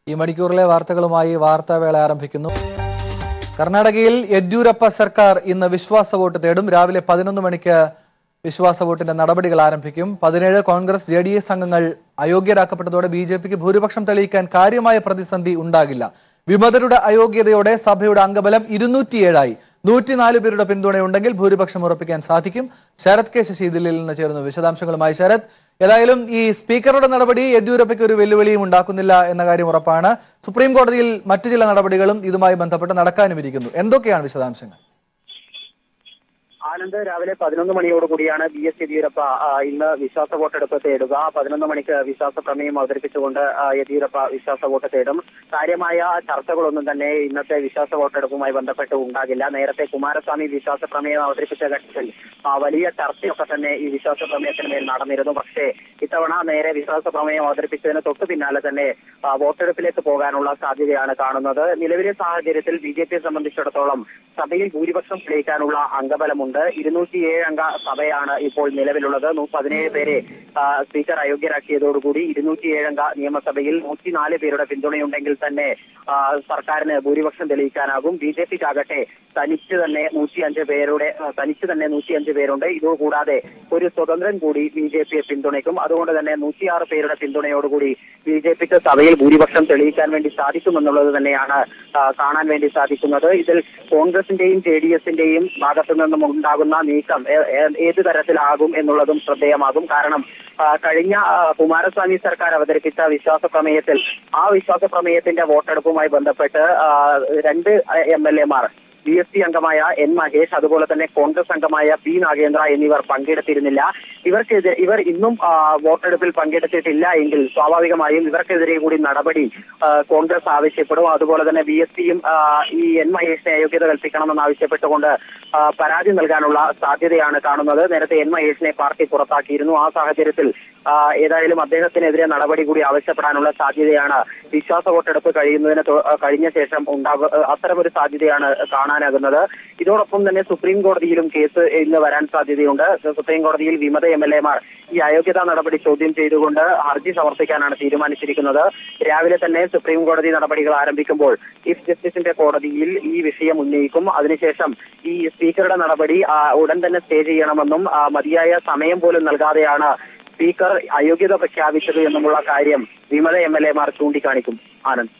ഈ മണിക്കൂറിലെ വാർത്തകളുമായി വാർത്താവേള ആരംഭിക്കുന്നു കർണാടകയിൽ യെദ്യൂരപ്പ സർക്കാർ ഇന്ന് വിശ്വാസ വോട്ട് തേടും രാവിലെ പതിനൊന്ന് മണിക്ക് വിശ്വാസ വോട്ടിന്റെ നടപടികൾ ആരംഭിക്കും പതിനേഴ് കോൺഗ്രസ് ജെ ഡി എസ് അംഗങ്ങൾ അയോഗ്യരാക്കപ്പെട്ടതോടെ ബി ജെ പിക്ക് ഭൂരിപക്ഷം തെളിയിക്കാൻ കാര്യമായ പ്രതിസന്ധി ഉണ്ടാകില്ല വിമതരുടെ അയോഗ്യതയോടെ സഭയുടെ അംഗബലം ഇരുന്നൂറ്റിയേഴായി നൂറ്റിനാല് പേരുടെ പിന്തുണയുണ്ടെങ്കിൽ ഭൂരിപക്ഷം ഉറപ്പിക്കാൻ സാധിക്കും ശരത് കെ ശശി ദില്ലിയിൽ നിന്ന് ചേർന്നു വിശദാംശങ്ങളുമായി ശരത് ഏതായാലും ഈ സ്പീക്കറുടെ നടപടി യെദ്യൂരപ്പയ്ക്ക് ഒരു വെല്ലുവിളിയും ഉണ്ടാക്കുന്നില്ല എന്ന കാര്യം ഉറപ്പാണ് സുപ്രീം കോടതിയിൽ മറ്റു ചില നടപടികളും ഇതുമായി ബന്ധപ്പെട്ട് നടക്കാനും ഇരിക്കുന്നു എന്തൊക്കെയാണ് വിശദാംശങ്ങൾ ആനന്ദ് രാവിലെ പതിനൊന്ന് മണിയോടുകൂടിയാണ് ബി എസ് യെദ്യൂരപ്പ ആ, ഇന്ന് വിശ്വാസ വോട്ടെടുപ്പ് തേടുക പതിനൊന്ന് മണിക്ക് വിശ്വാസ പ്രമേയം അവതരിപ്പിച്ചുകൊണ്ട് ആ, യെദ്യൂരപ്പ വിശ്വാസ വോട്ട് തേടും കാര്യമായ ചർച്ചകളൊന്നും തന്നെ ഇന്നത്തെ വിശ്വാസ വോട്ടെടുപ്പുമായി ബന്ധപ്പെട്ട് ഉണ്ടാകില്ല നേരത്തെ കുമാരസ്വാമി വിശ്വാസ പ്രമേയം അവതരിപ്പിച്ച ഘട്ടത്തിൽ ആ, വലിയ ചർച്ചയൊക്കെ തന്നെ ഈ വിശ്വാസ പ്രമേയത്തിന് മേൽ നടന്നിരുന്നു പക്ഷേ ഇത്തവണ നേരെ വിശ്വാസ പ്രമേയം അവതരിപ്പിച്ചതിന് തൊട്ടു പിന്നാലെ തന്നെ ആ, വോട്ടെടുപ്പിലേക്ക് പോകാനുള്ള സാധ്യതയാണ് കാണുന്നത് നിലവിലെ സാഹചര്യത്തിൽ ബി ജെ പിയെ സംബന്ധിച്ചിടത്തോളം സഭയിൽ ഭൂരിപക്ഷം തെളിയിക്കാനുള്ള അംഗബലമുണ്ട് ഇരുന്നൂറ്റിയേഴ് അംഗ സഭയാണ് ഇപ്പോൾ നിലവിലുള്ളത് നൂ- പതിനേഴ് പേരെ ആ, സ്പീക്കർ അയോഗ്യരാക്കിയതോടുകൂടി ഇരുന്നൂറ്റിയേഴ് അംഗ നിയമസഭയിൽ നൂറ്റിനാല് പേരുടെ പിന്തുണയുണ്ടെങ്കിൽ തന്നെ ആ, സർക്കാരിന് ഭൂരിപക്ഷം തെളിയിക്കാനാകും ബി ജെ പിക്കാകട്ടെ തനിച്ച് തന്നെ നൂറ്റിയഞ്ച് പേരുടെ ആ, തനിച്ച് തന്നെ നൂറ്റിയഞ്ച് പേരുണ്ട് ഇതുകൂടാതെ ഒരു സ്വതന്ത്രൻ കൂടി ബി ജെ പിയെ പിന്തുണയ്ക്കും അതുകൊണ്ട് തന്നെ നൂറ്റിയാറ് പേരുടെ പിന്തുണയോടുകൂടി ബി ജെ പിക്ക് സഭയിൽ ഭൂരിപക്ഷം തെളിയിക്കാൻ വേണ്ടി സാധിക്കുമെന്നുള്ളത് തന്നെയാണ് ആ, കാണാൻ വേണ്ടി സാധിക്കുന്നത് ഇതിൽ കോൺഗ്രസിന്റെയും ജെ ഡി എസിന്റെയും ഭാഗത്തു നിന്നും ഉണ്ടാകുന്ന നീക്കം ഏ- ഏ- ഏത് തരത്തിലാകും എന്നുള്ളതും ശ്രദ്ധേയമാകും കാരണം ആ, കഴിഞ്ഞ ആ, കുമാരസ്വാമി സർക്കാർ അവതരിപ്പിച്ച വിശ്വാസ പ്രമേയത്തിൽ ആ വിശ്വാസ പ്രമേയത്തിന്റെ വോട്ടെടുപ്പുമായി ബന്ധപ്പെട്ട് ആ, രണ്ട് എം എൽ എമാർ ബി എസ് പി അംഗമായ എൻ മഹേഷ് അതുപോലെ തന്നെ കോൺഗ്രസ് അംഗമായ പി നാഗേന്ദ്ര എന്നിവർ പങ്കെടുത്തിരുന്നില്ല ഇവർക്കെതിരെ ഇവർ ഇന്നും ആ, വോട്ടെടുപ്പിൽ പങ്കെടുത്തിട്ടില്ല എങ്കിൽ സ്വാഭാവികമായും ഇവർക്കെതിരെ കൂടി നടപടി ആ, കോൺഗ്രസ് ആവശ്യപ്പെടും അതുപോലെ തന്നെ ബി എസ് പിയും ഈ എൻ മഹേഷിനെ അയോഗ്യത കൽപ്പിക്കണമെന്ന് ആവശ്യപ്പെട്ടുകൊണ്ട് ആ, പരാതി നൽകാനുള്ള സാധ്യതയാണ് കാണുന്നത് നേരത്തെ എൻ മഹേഷിനെ പാർട്ടി പുറത്താക്കിയിരുന്നു ആ സാഹചര്യത്തിൽ ആ, ഏതായാലും അദ്ദേഹത്തിനെതിരെ നടപടി കൂടി ആവശ്യപ്പെടാനുള്ള സാധ്യതയാണ് വിശ്വാസ വോട്ടെടുപ്പ് കഴിയുന്നതിന് തൊ- ആ, കഴിഞ്ഞ ശേഷം ഉണ്ടാകുക അത്തരമൊരു സാധ്യതയാണ് കാണാനാകുന്നത് ഇതോടൊപ്പം തന്നെ സുപ്രീം കോടതിയിലും കേസ് ഇന്ന് വരാൻ സാധ്യതയുണ്ട് സുപ്രീം കോടതിയിൽ വിമത എം എൽ എമാർ ഈ അയോഗ്യതാ നടപടി ചോദ്യം ചെയ്തുകൊണ്ട് ഹർജി സമർപ്പിക്കാനാണ് തീരുമാനിച്ചിരിക്കുന്നത് രാവിലെ തന്നെ സുപ്രീം കോടതി നടപടികൾ ആരംഭിക്കുമ്പോൾ ചീഫ് ജസ്റ്റിസിന്റെ കോടതിയിൽ ഈ വിഷയം ഉന്നയിക്കും അതിനുശേഷം ഈ സ്പീക്കറുടെ നടപടി ആ, ഉടൻ തന്നെ സ്റ്റേ ചെയ്യണമെന്നും ആ, മതിയായ സമയം പോലും നൽകാതെയാണ് സ്പീക്കർ അയോഗ്യത പ്രഖ്യാപിച്ചത് എന്നുമുള്ള കാര്യം വിമത എം എൽ എമാർ ചൂണ്ടിക്കാണിക്കും ആനന്ദ്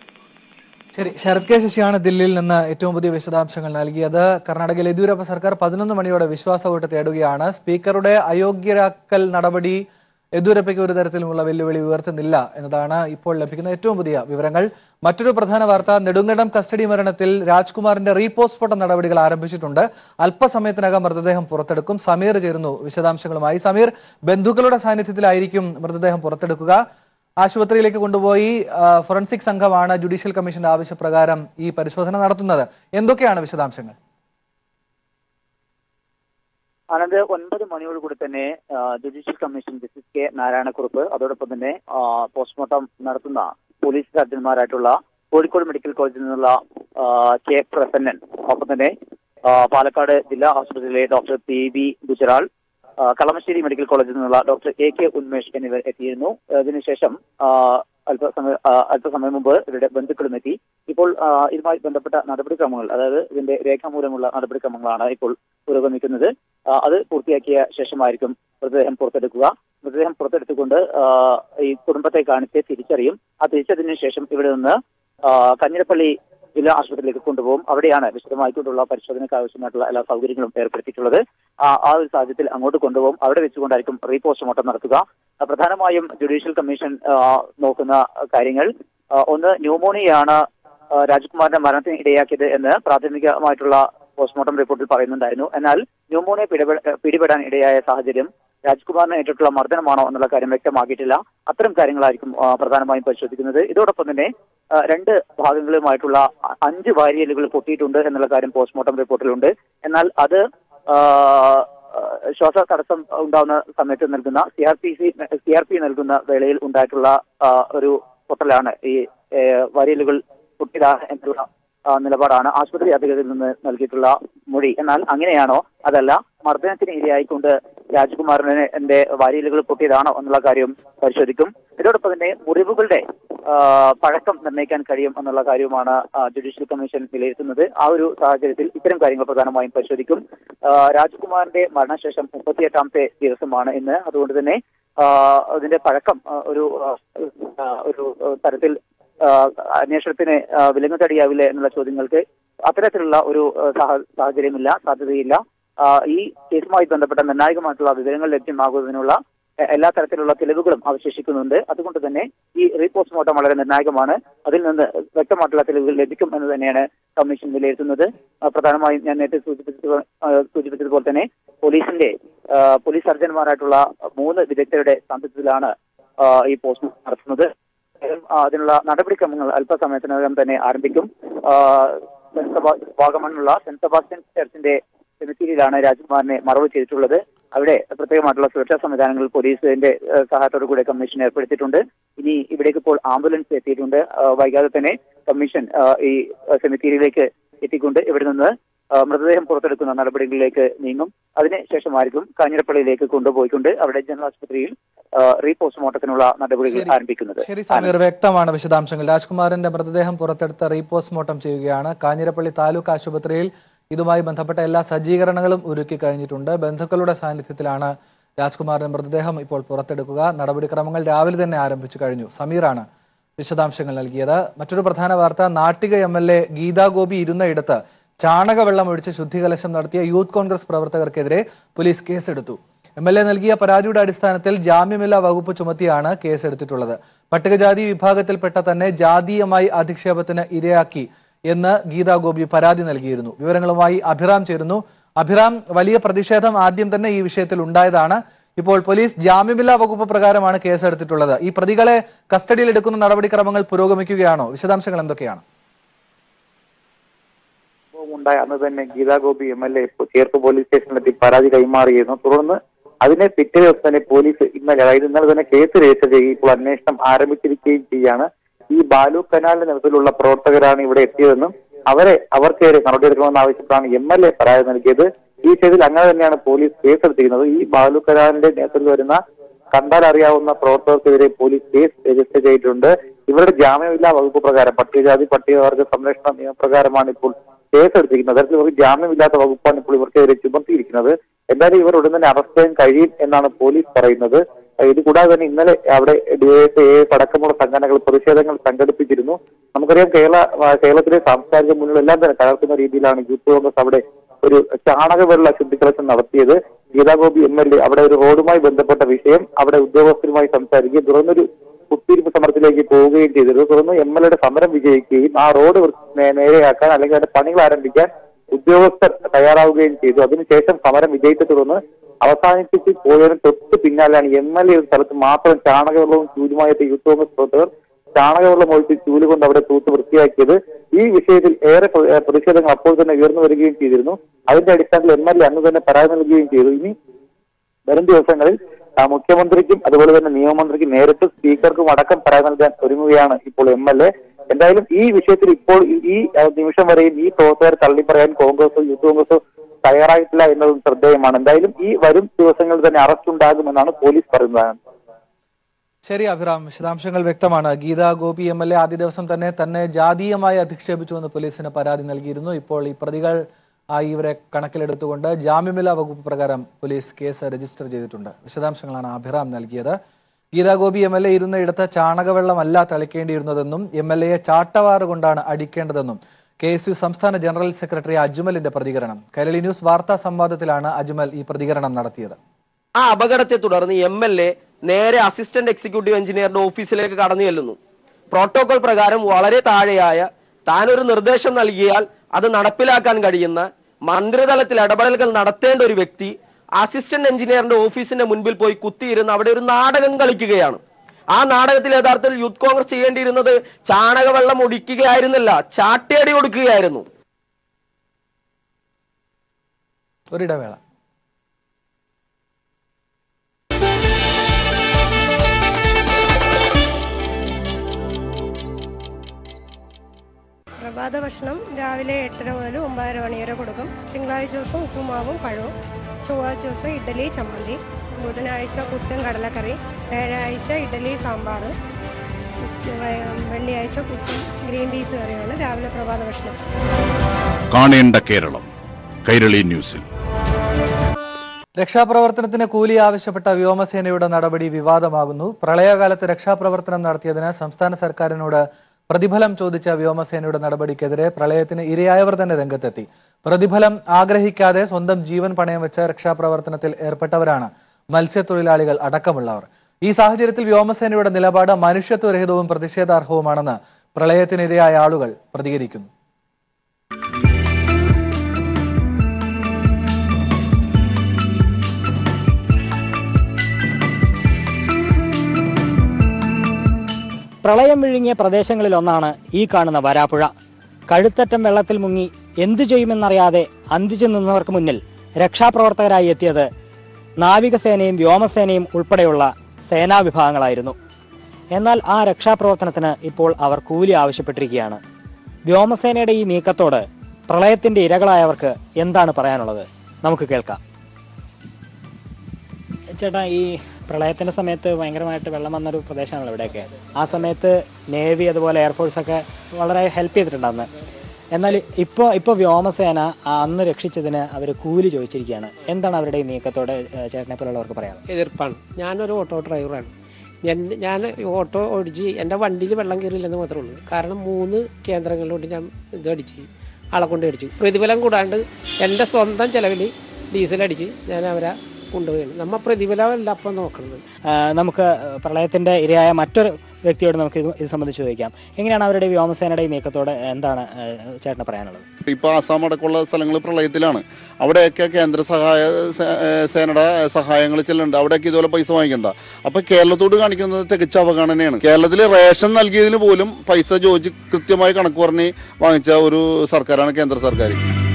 ശരി ശരത് കെ ശശിയാണ് ദില്ലിയിൽ നിന്ന് ഏറ്റവും പുതിയ വിശദാംശങ്ങൾ നൽകിയത് കർണാടകയിൽ യെദ്യൂരപ്പ സർക്കാർ പതിനൊന്ന് മണിയോടെ വിശ്വാസ വോട്ട് തേടുകയാണ് സ്പീക്കറുടെ അയോഗ്യരാക്കൽ നടപടി യെദ്യൂരപ്പയ്ക്ക് ഒരു തരത്തിലുമുള്ള വെല്ലുവിളി ഉയർത്തുന്നില്ല എന്നതാണ് ഇപ്പോൾ ലഭിക്കുന്ന ഏറ്റവും പുതിയ വിവരങ്ങൾ മറ്റൊരു പ്രധാന വാർത്ത നെടുങ്കണ്ടം കസ്റ്റഡി മരണത്തിൽ രാജ്കുമാറിന്റെ റീപോസ്റ്റ്മോർട്ടം നടപടികൾ ആരംഭിച്ചിട്ടുണ്ട് അല്പസമയത്തിനകം മൃതദേഹം പുറത്തെടുക്കും സമീർ ചേരുന്നു വിശദാംശങ്ങളുമായി സമീർ ബന്ധുക്കളുടെ സാന്നിധ്യത്തിലായിരിക്കും മൃതദേഹം പുറത്തെടുക്കുക ആശുപത്രിയിലേക്ക് കൊണ്ടുപോയി ആ, ഫോറൻസിക് സംഘമാണ് ജുഡീഷ്യൽ കമ്മീഷന്റെ ആവശ്യപ്രകാരം ഈ പരിശോധന നടത്തുന്നത് എന്തൊക്കെയാണ് വിശദാംശങ്ങൾ ആനന്ദ് ഒൻപത് മണിയോട് കൂടി തന്നെ ആ, judicial commission justice K Narayana Kurup അതോടൊപ്പം തന്നെ ആ, പോസ്റ്റ്മോർട്ടം നടത്തുന്ന പോലീസ് സർജന്മാരായിട്ടുള്ള കോഴിക്കോട് മെഡിക്കൽ കോളേജിൽ നിന്നുള്ള ആ, കെ പ്രസന്നൻ ഒപ്പം തന്നെ ആ, പാലക്കാട് ജില്ലാ ആശുപത്രിയിലെ ഡോക്ടർ പി ബി ഗുജറാൾ ആ, കളമശ്ശേരി മെഡിക്കൽ കോളേജിൽ നിന്നുള്ള ഡോക്ടർ എ കെ ഉന്മേഷ് എന്നിവർ എത്തിയിരുന്നു അതിനുശേഷം ആ, അല്പസമയ ആ, അല്പസമയം മുമ്പ് ഇവരുടെ ബന്ധുക്കളും എത്തി ഇപ്പോൾ ആ, ഇതുമായി ബന്ധപ്പെട്ട നടപടിക്രമങ്ങൾ അതായത് ഇതിന്റെ രേഖാമൂലമുള്ള നടപടിക്രമങ്ങളാണ് ഇപ്പോൾ പുരോഗമിക്കുന്നത് ആ, അത് പൂർത്തിയാക്കിയ ശേഷമായിരിക്കും മൃതദേഹം പുറത്തെടുക്കുക മൃതദേഹം പുറത്തെടുത്തുകൊണ്ട് ആ, ഈ കുടുംബത്തെ കാണിച്ച് തിരിച്ചറിയും ആ തിരിച്ചതിനു ശേഷം ഇവിടെ നിന്ന് ആ, കഞ്ഞിരപ്പള്ളി ജില്ലാ ആശുപത്രിയിലേക്ക് കൊണ്ടുപോകും അവിടെയാണ് വിശദമായിക്കൊണ്ടുള്ള പരിശോധനയ്ക്ക് ആവശ്യമായിട്ടുള്ള എല്ലാ സൗകര്യങ്ങളും ഏർപ്പെടുത്തിയിട്ടുള്ളത് ആ ആ ഒരു സാഹചര്യത്തിൽ അങ്ങോട്ട് കൊണ്ടുപോകും അവിടെ വെച്ചുകൊണ്ടായിരിക്കും റീപോസ്റ്റ്മോർട്ടം നടത്തുക ആ, പ്രധാനമായും ജുഡീഷ്യൽ കമ്മീഷൻ ആ, നോക്കുന്ന കാര്യങ്ങൾ ആ, ഒന്ന് ന്യൂമോണിയയാണ് ആ, രാജ്കുമാറിന്റെ മരണത്തിന് ഇടയാക്കിയത് എന്ന് പ്രാഥമികമായിട്ടുള്ള പോസ്റ്റ്മോർട്ടം റിപ്പോർട്ടിൽ പറയുന്നുണ്ടായിരുന്നു എന്നാൽ ന്യൂമോണിയ പിടിപെ- പിടിപെടാൻ ഇടയായ സാഹചര്യം രാജ്കുമാറിന് ഏറ്റിട്ടുള്ള മർദ്ദനമാണോ എന്നുള്ള കാര്യം വ്യക്തമാക്കിയിട്ടില്ല അത്തരം കാര്യങ്ങളായിരിക്കും ആ, പ്രധാനമായും പരിശോധിക്കുന്നത് ഇതോടൊപ്പം തന്നെ ആ, രണ്ട് ഭാഗങ്ങളുമായിട്ടുള്ള അ- അഞ്ച് വാരിയലുകൾ പൊട്ടിയിട്ടുണ്ട് എന്നുള്ള കാര്യം പോസ്റ്റ്മോർട്ടം റിപ്പോർട്ടിലുണ്ട് എന്നാൽ അത് ആ, ആ, ശ്വാസ തടസ്സം ഉണ്ടാകുന്ന സമയത്ത് നൽകുന്ന C R P C C R P നൽകുന്ന വേളയിൽ ഉണ്ടായിട്ടുള്ള ആ, ഒരു പൊട്ടലാണ് ഈ ഏ, വാരിയലുകൾ പൊട്ടിയതാണ് എന്നുള്ള ആ, നിലപാടാണ് ആശുപത്രി അധികൃതരിൽ നിന്ന് നൽകിയിട്ടുള്ള മൊഴി എന്നാൽ അങ്ങനെയാണോ അതല്ല മർദ്ദനത്തിന് ഇരയായിക്കൊണ്ട് രാജ്കുമാറിനെ എന്റെ വാരിയലുകൾ പൊട്ടിയതാണോ എന്നുള്ള കാര്യം പരിശോധിക്കും ഇതോടൊപ്പം തന്നെ മുറിവുകളുടെ ആ, പഴക്കം നിർണ്ണയിക്കാൻ കഴിയും എന്നുള്ള കാര്യവുമാണ് ആ, ജുഡീഷ്യൽ കമ്മീഷൻ വിലയിരുത്തുന്നത് ആ ഒരു സാഹചര്യത്തിൽ ഇത്തരം കാര്യങ്ങൾ പ്രധാനമായും പരിശോധിക്കും ആ, രാജ്കുമാറിന്റെ മരണശേഷം മുപ്പത്തിയെട്ടാമത്തെ ദിവസമാണ് ഇന്ന് അതുകൊണ്ട് തന്നെ ആ, അതിന്റെ പഴക്കം ആ, ഒരു ആ, ആ, ഒരു ആ, തരത്തിൽ ആ, അന്വേഷണത്തിന് ആ, വിലങ്ങുതടിയാവില്ലേ എന്നുള്ള ചോദ്യങ്ങൾക്ക് അത്തരത്തിലുള്ള ഒരു ആ, സാഹ- സാഹചര്യമില്ല സാധ്യതയില്ല ആ, ഈ കേസുമായി ബന്ധപ്പെട്ട നിർണായകമായിട്ടുള്ള വിവരങ്ങൾ ലഭ്യമാകുന്നതിനുള്ള എ- എല്ലാ തരത്തിലുള്ള തെളിവുകളും അവശേഷിക്കുന്നുണ്ട് അതുകൊണ്ട് തന്നെ ഈ റീപോസ്റ്റ്മോർട്ടം വളരെ നിർണായകമാണ് അതിൽ നിന്ന് വ്യക്തമായിട്ടുള്ള തെളിവുകൾ ലഭിക്കും എന്ന് തന്നെയാണ് കമ്മീഷൻ വിലയിരുത്തുന്നത് ആ, പ്രധാനമായും ഞാൻ നേരത്തെ സൂചിപ്പിച്ചത് ആ, സൂചിപ്പിച്ചതുപോലെ തന്നെ പോലീസിന്റെ ആ, പോലീസ് സർജന്മാരായിട്ടുള്ള മൂന്ന് വിദഗ്ധരുടെ സാന്നിധ്യത്തിലാണ് ആ, ഈ പോസ്റ്റ്മോർട്ടം നടത്തുന്നത് ഏതായാലും, ആ, അതിനുള്ള നടപടിക്രമങ്ങൾ അല്പസമയത്തിനകം തന്നെ ആരംഭിക്കും ആ, സെന്റ് സെബാ- വാഗമണിലുള്ള സെന്റ് സെബാസ്റ്റ്യൻ ചർച്ചിന്റെ സെമിത്തേരിയിലാണ് രാജ്കുമാറിനെ മറവ് ചെയ്തിട്ടുള്ളത് അവിടെ പ്രത്യേകമായിട്ടുള്ള സുരക്ഷാ സംവിധാനങ്ങൾ പോലീസിന്റെ ഏഹ്, സഹായത്തോടു കൂടെ കമ്മീഷൻ ഏർപ്പെടുത്തിയിട്ടുണ്ട് ഇനി ഇവിടേക്ക് ഇപ്പോൾ ആംബുലൻസ് എത്തിയിട്ടുണ്ട് ആ, വൈകാതെ തന്നെ കമ്മീഷൻ ആ, ഈ സെമിത്തേരിയിലേക്ക് എത്തിക്കൊണ്ട് ഇവിടെ നിന്ന് ആ, മൃതദേഹം പുറത്തെടുക്കുന്ന നടപടികളിലേക്ക് നീങ്ങും അതിനുശേഷമായിരിക്കും കാഞ്ഞിരപ്പള്ളിയിലേക്ക് കൊണ്ടുപോയിക്കൊണ്ട് അവിടെ ജനറൽ ആശുപത്രിയിൽ ആ, റീപോസ്റ്റ്മോർട്ടത്തിനുള്ള നടപടികൾ ശരി. ആരംഭിക്കുന്നത് ശരി സമീർ വ്യക്തമാണ് വിശദാംശങ്ങൾ രാജ്കുമാറിന്റെ മൃതദേഹം പുറത്തെടുത്ത് റീപോസ്റ്റ്മോർട്ടം ചെയ്യുകയാണ് കാഞ്ഞിരപ്പള്ളി താലൂക്ക് ആശുപത്രിയിൽ ഇതുമായി ബന്ധപ്പെട്ട എല്ലാ സജ്ജീകരണങ്ങളും ഒരുക്കി കഴിഞ്ഞിട്ടുണ്ട് ബന്ധുക്കളുടെ സാന്നിധ്യത്തിലാണ് രാജ്കുമാറിന്റെ മൃതദേഹം ഇപ്പോൾ പുറത്തെടുക്കുക നടപടിക്രമങ്ങൾ രാവിലെ തന്നെ ആരംഭിച്ചു കഴിഞ്ഞു സമീറാണ് വിശദാംശങ്ങൾ നൽകിയത് മറ്റൊരു പ്രധാന വാർത്ത Nattika M L A Geetha Gopi ഇരുന്നയിടത്ത് ചാണകവെള്ളം ഒഴിച്ച് ശുദ്ധികലശം നടത്തിയ യൂത്ത് കോൺഗ്രസ് പ്രവർത്തകർക്കെതിരെ പോലീസ് കേസെടുത്തു എം എൽ എ നൽകിയ പരാതിയുടെ അടിസ്ഥാനത്തിൽ ജാമ്യമില്ലാ വകുപ്പ് ചുമത്തിയാണ് കേസെടുത്തിട്ടുള്ളത് പട്ടികജാതി വിഭാഗത്തിൽപ്പെട്ട തന്നെ ജാതീയമായി അധിക്ഷേപത്തിന് ഇരയാക്കി എന്ന് ഗീതാ ഗോപി പരാതി നൽകിയിരുന്നു വിവരങ്ങളുമായി അഭിറാം ചേരുന്നു അഭിറാം വലിയ പ്രതിഷേധം ആദ്യം തന്നെ ഈ വിഷയത്തിൽ ഉണ്ടായതാണ് ഇപ്പോൾ പോലീസ് ജാമ്യമില്ലാ വകുപ്പ് പ്രകാരമാണ് കേസെടുത്തിട്ടുള്ളത് ഈ പ്രതികളെ കസ്റ്റഡിയിൽ എടുക്കുന്ന നടപടിക്രമങ്ങൾ പുരോഗമിക്കുകയാണോ വിശദാംശങ്ങൾ എന്തൊക്കെയാണ് സംഭവം ഉണ്ടായ അന്ന് തന്നെ Geetha Gopi M L A Cherpu police സ്റ്റേഷനിലെത്തി പരാതി കൈമാറിയിരുന്നു തുടർന്ന് അതിനെ പിറ്റേ ദിവസം തന്നെ പോലീസ് ഇന്നലെ അതായത് ഇന്നലെ തന്നെ കേസ് രജിസ്റ്റർ ചെയ്യുകയും ഇപ്പോൾ അന്വേഷണം ആരംഭിച്ചിരിക്കുകയും ചെയ്യാണ് ഈ ബാലു കനാലിന്റെ നേതൃത്വത്തിലുള്ള പ്രവർത്തകരാണ് ഇവിടെ എത്തിയതെന്നും അവരെ അവർക്കെതിരെ നടപടിയെടുക്കണമെന്ന് ആവശ്യപ്പെട്ടാണ് എം എൽ എ പരാതി നൽകിയത് ഈ കേസിൽ അങ്ങനെ തന്നെയാണ് പോലീസ് കേസെടുത്തിരിക്കുന്നത് ഈ ബാലു കനാലിന്റെ നേതൃത്വത്തിൽ വരുന്ന കണ്ടാൽ അറിയാവുന്ന പ്രവർത്തകർക്കെതിരെ പോലീസ് കേസ് രജിസ്റ്റർ ചെയ്തിട്ടുണ്ട് ഇവരുടെ ജാമ്യമില്ലാ വകുപ്പ് പ്രകാരം പട്ടികജാതി പട്ടികവർഗ സംരക്ഷണ നിയമപ്രകാരമാണ് ഇപ്പോൾ കേസെടുത്തിരിക്കുന്നത് അത്തരത്തിൽ ഇവർക്ക് ജാമ്യമില്ലാത്ത വകുപ്പാണ് ഇപ്പോൾ ഇവർക്കെതിരെ ചുമത്തിയിരിക്കുന്നത് എന്തായാലും ഇവർ ഉടൻ തന്നെ അറസ്റ്റ് ചെയ്യാൻ കഴിയും എന്നാണ് പോലീസ് പറയുന്നത് ഇത് കൂടാതെ തന്നെ ഇന്നലെ അവിടെ ഡിവൈഎഫ് എ അടക്കമുള്ള സംഘടനകൾ പ്രതിഷേധങ്ങൾ സംഘടിപ്പിച്ചിരുന്നു നമുക്കറിയാം കേരള ആ, കേരളത്തിലെ സാംസ്കാരിക മുന്നിലെല്ലാം തന്നെ തകർക്കുന്ന രീതിയിലാണ് യൂത്ത് കോൺഗ്രസ് അവിടെ ഒരു ചാണകവെള്ള ശുദ്ധിക്കലശം നടത്തിയത് ഗീതാഗോപി എം എൽ എ അവിടെ ഒരു റോഡുമായി ബന്ധപ്പെട്ട വിഷയം അവിടെ ഉദ്യോഗസ്ഥരുമായി സംസാരിക്കുകയും തുടർന്നൊരു കുത്തിയിരിപ്പ് സമരത്തിലേക്ക് പോവുകയും ചെയ്തിരുന്നു തുടർന്ന് എം എൽ എയുടെ സമരം വിജയിക്കുകയും ആ റോഡ് വൃ- നേ- നേരെയാക്കാൻ അല്ലെങ്കിൽ അതിന്റെ പണികൾ ആരംഭിക്കാൻ ഉദ്യോഗസ്ഥർ തയ്യാറാവുകയും ചെയ്തു അതിനുശേഷം സമരം വിജയിച്ച തുടർന്ന് അവസാനിപ്പിച്ച് പോയതിന് തൊട്ട് പിന്നാലെയാണ് എം എൽ എ സ്ഥലത്ത് മാത്രം ചാണകവെള്ളവും ചൂലുമായി എത്തിയ യൂത്ത് കോൺഗ്രസ് പ്രവർത്തകർ ചാണകവെള്ളം ഒഴിച്ച് ചൂല് കൊണ്ട് അവിടെ തൂത്ത് വൃത്തിയാക്കിയത് ഈ വിഷയത്തിൽ ഏറെ പ്ര- ഏഹ് പ്രതിഷേധങ്ങൾ അപ്പോൾ തന്നെ ഉയർന്നു വരികയും ചെയ്തിരുന്നു അതിന്റെ അടിസ്ഥാനത്തിൽ എം എൽ എ അന്ന് തന്നെ പരാതി നൽകുകയും ചെയ്തു ഇനി വരും ദിവസങ്ങളിൽ ആ, മുഖ്യമന്ത്രിക്കും അതുപോലെ തന്നെ നിയമമന്ത്രിക്കും നേരിട്ട് സ്പീക്കർക്കും അടക്കം പരാതി നൽകാൻ ഒരുങ്ങുകയാണ് ഇപ്പോൾ എം എൽ എ എന്തായാലും ഈ വിഷയത്തിൽ ഇപ്പോൾ ഈ- ഈ ആ, നിമിഷം വരെയും ഈ പ്രവർത്തകർ തള്ളിപ്പറയാൻ കോൺഗ്രസോ യൂത്ത് കോൺഗ്രസോ തയ്യാറായിട്ടില്ല എന്നതും ശ്രദ്ധേയമാണ് എന്തായാലും ഈ വരും ദിവസങ്ങളിൽ തന്നെ അറസ്റ്റ് ഉണ്ടാകുമെന്നാണ് പോലീസ് പറയുന്നത് ശരി അഭിറാം വിശദാംശങ്ങൾ വ്യക്തമാണ് Geetha Gopi M L A ആദ്യ ദിവസം തന്നെ തന്നെ ജാതീയമായി അധിക്ഷേപിച്ചുവെന്ന് പോലീസിന് പരാതി നൽകിയിരുന്നു ഇപ്പോൾ ഈ പ്രതികൾ ആയി ഇവരെ കണക്കിലെടുത്തുകൊണ്ട് ജാമ്യമില്ലാ വകുപ്പ് പ്രകാരം പോലീസ് കേസ് രജിസ്റ്റർ ചെയ്തിട്ടുണ്ട് വിശദാംശങ്ങളാണ് അഭിറാം നൽകിയത് Geetha Gopi M L A ഇരുന്ന ഇടത്ത് ചാണകവെള്ളമല്ല തളിക്കേണ്ടിയിരുന്നതെന്നും എം എൽ എയെ ചാട്ടവാറ് കൊണ്ടാണ് അടിക്കേണ്ടതെന്നും കെ എസ് യു സംസ്ഥാന ജനറൽ സെക്രട്ടറി അജ്മലിന്റെ പ്രതികരണം കൈരളി ന്യൂസ് വാർത്താ സംവാദത്തിലാണ് അജ്മൽ ഈ പ്രതികരണം നടത്തിയത് ആ അപകടത്തെ തുടർന്ന് എം എൽ എ നേരെ അസിസ്റ്റന്റ് എക്സിക്യൂട്ടീവ് എഞ്ചിനീയറുടെ ഓഫീസിലേക്ക് കടന്നു ചെല്ലുന്നു പ്രോട്ടോകോൾ പ്രകാരം വളരെ താഴെയായ താൻ ഒരു നിർദ്ദേശം നൽകിയാൽ അത് നടപ്പിലാക്കാൻ കഴിയുന്ന മന്ത്രിതലത്തിൽ ഇടപെടലുകൾ നടത്തേണ്ട ഒരു വ്യക്തി അസിസ്റ്റന്റ് എഞ്ചിനീയറിന്റെ ഓഫീസിന്റെ മുൻപിൽ പോയി കുത്തിയിരുന്ന് അവിടെ ഒരു നാടകം കളിക്കുകയാണ് ആ നാടകത്തിൽ യഥാർത്ഥത്തിൽ യൂത്ത് കോൺഗ്രസ് ചെയ്യേണ്ടിയിരുന്നത് ചാണകവെള്ളം ഒടിക്കുകയായിരുന്നില്ല ചാട്ടയടി കൊടുക്കുകയായിരുന്നു ഒരിടവേള പ്രഭാത ഭക്ഷണം രാവിലെ എട്ടര മുതൽ ഒമ്പതര മണി വരെ കൊടുക്കും തിങ്കളാഴ്ച ദിവസം ഉപ്പുമാവും പഴവും ചൊവ്വാഴ്ച ദിവസം ഇഡ്ഡലി ചമ്മന്തി ബുധനാഴ്ച പുട്ടും കടലക്കറി വ്യാഴാഴ്ച ഇഡ്ഡലി സാമ്പാർ ഉച്ച- വൈ- വെള്ളിയാഴ്ച പുട്ടും ഗ്രീൻ പീസ് കറിയാണ് രാവിലെ പ്രഭാത ഭക്ഷണം കാണേണ്ട കേരളം കൈരളി ന്യൂസിൽ രക്ഷാപ്രവർത്തനത്തിന് കൂലി ആവശ്യപ്പെട്ട വ്യോമസേനയുടെ നടപടി വിവാദമാകുന്നു പ്രളയകാലത്ത് രക്ഷാപ്രവർത്തനം നടത്തിയതിന് സംസ്ഥാന സർക്കാരിനോട് പ്രതിഫലം ചോദിച്ച വ്യോമസേനയുടെ നടപടിക്കെതിരെ പ്രളയത്തിന് ഇരയായവർ തന്നെ രംഗത്തെത്തി പ്രതിഫലം ആഗ്രഹിക്കാതെ സ്വന്തം ജീവൻ പണയം വെച്ച് രക്ഷാപ്രവർത്തനത്തിൽ ഏർപ്പെട്ടവരാണ് മത്സ്യത്തൊഴിലാളികൾ അടക്കമുള്ളവർ ഈ സാഹചര്യത്തിൽ വ്യോമസേനയുടെ നിലപാട് മനുഷ്യത്വരഹിതവും പ്രതിഷേധാർഹവുമാണെന്ന് പ്രളയത്തിനിരയായ ആളുകൾ പ്രതികരിക്കുന്നു പ്രളയം വിഴുങ്ങിയ പ്രദേശങ്ങളിലൊന്നാണ് ഈ കാണുന്ന വരാപ്പുഴ കഴുത്തറ്റം വെള്ളത്തിൽ മുങ്ങി എന്തു ചെയ്യുമെന്നറിയാതെ അന്തിച്ചു നിന്നവർക്ക് മുന്നിൽ രക്ഷാപ്രവർത്തകരായി എത്തിയത് നാവികസേനയും വ്യോമസേനയും ഉൾപ്പെടെയുള്ള സേനാ വിഭാഗങ്ങളായിരുന്നു എന്നാൽ ആ രക്ഷാപ്രവർത്തനത്തിന് ഇപ്പോൾ അവർ കൂലി ആവശ്യപ്പെട്ടിരിക്കുകയാണ് വ്യോമസേനയുടെ ഈ നീക്കത്തോട് പ്രളയത്തിന്റെ ഇരകളായവർക്ക് എന്താണ് പറയാനുള്ളത് നമുക്ക് കേൾക്കാം ചേട്ടാ ഈ പ്രളയത്തിന്റെ സമയത്ത് ഭയങ്കരമായിട്ട് വെള്ളം വന്നൊരു പ്രദേശമാണല്ലോ ഇവിടെയൊക്കെ ആ സമയത്ത് നേവി അതുപോലെ എയർഫോഴ്സ് ഒക്കെ വളരെ ഹെൽപ്പ് ചെയ്തിട്ടുണ്ട് അന്ന് എന്നാൽ ഇപ്പോൾ ഇപ്പോൾ വ്യോമസേന ആ അന്ന് രക്ഷിച്ചതിന് അവർ കൂലി ചോദിച്ചിരിക്കുകയാണ് എന്താണ് അവരുടെ ഈ നീക്കത്തോടെ ഏഹ്, ചേട്ടനെ പോലുള്ളവർക്ക് പറയാം എതിർപ്പാണ് ഞാനൊരു ഓട്ടോ ഡ്രൈവറാണ് ഞാൻ ഞാൻ ഓട്ടോ ഓടിച്ച് എൻ്റെ വണ്ടിയിൽ വെള്ളം കയറിയില്ലെന്ന് മാത്രമേ ഉള്ളൂ കാരണം മൂന്ന് കേന്ദ്രങ്ങളിലോട്ട് ഞാൻ ഇത് അടിച്ച് ആളെ കൊണ്ട് അടിച്ചു പ്രതിഫലം കൂടാണ്ട് എൻ്റെ സ്വന്തം ചിലവിൽ ഡീസൽ അടിച്ച് ഞാൻ അവരെ കൊണ്ടുപോയാണ് നമ്മ പ്രതിഫലമല്ല അപ്പം നോക്കുന്നത് നമുക്ക് പ്രളയത്തിന്റെ ഇരയായ മറ്റൊരു വ്യക്തിയോട് നമുക്ക് ഇത് ഇത് സംബന്ധിച്ച് ചോദിക്കാം എങ്ങനെയാണ് അവരുടെ ഈ വ്യോമസേനയുടെ ഈ നീക്കത്തോട് എന്താണ് ഏഹ്, ചേട്ടന് പറയാനുള്ളത് ഇപ്പോൾ ആസാം അടക്കമുള്ള സ്ഥലങ്ങൾ പ്രളയത്തിലാണ് അവിടെയൊക്കെ കേന്ദ്ര സഹായ സേ- ഏഹ് സേനയുടെ സഹായങ്ങൾ ചെല്ലുന്നുണ്ട് അവിടെയൊക്കെ ഇതുപോലെ പൈസ വാങ്ങിക്കണ്ട അപ്പോൾ കേരളത്തോട് കാണിക്കുന്നത് തികച്ച അവഗണനയാണ് കേരളത്തിൽ റേഷൻ നൽകിയതിന് പോലും പൈസ ചോദിച്ച് കൃത്യമായി കണക്ക് പറഞ്ഞ് വാങ്ങിച്ച ഒരു സർക്കാരാണ് കേന്ദ്ര സർക്കാർ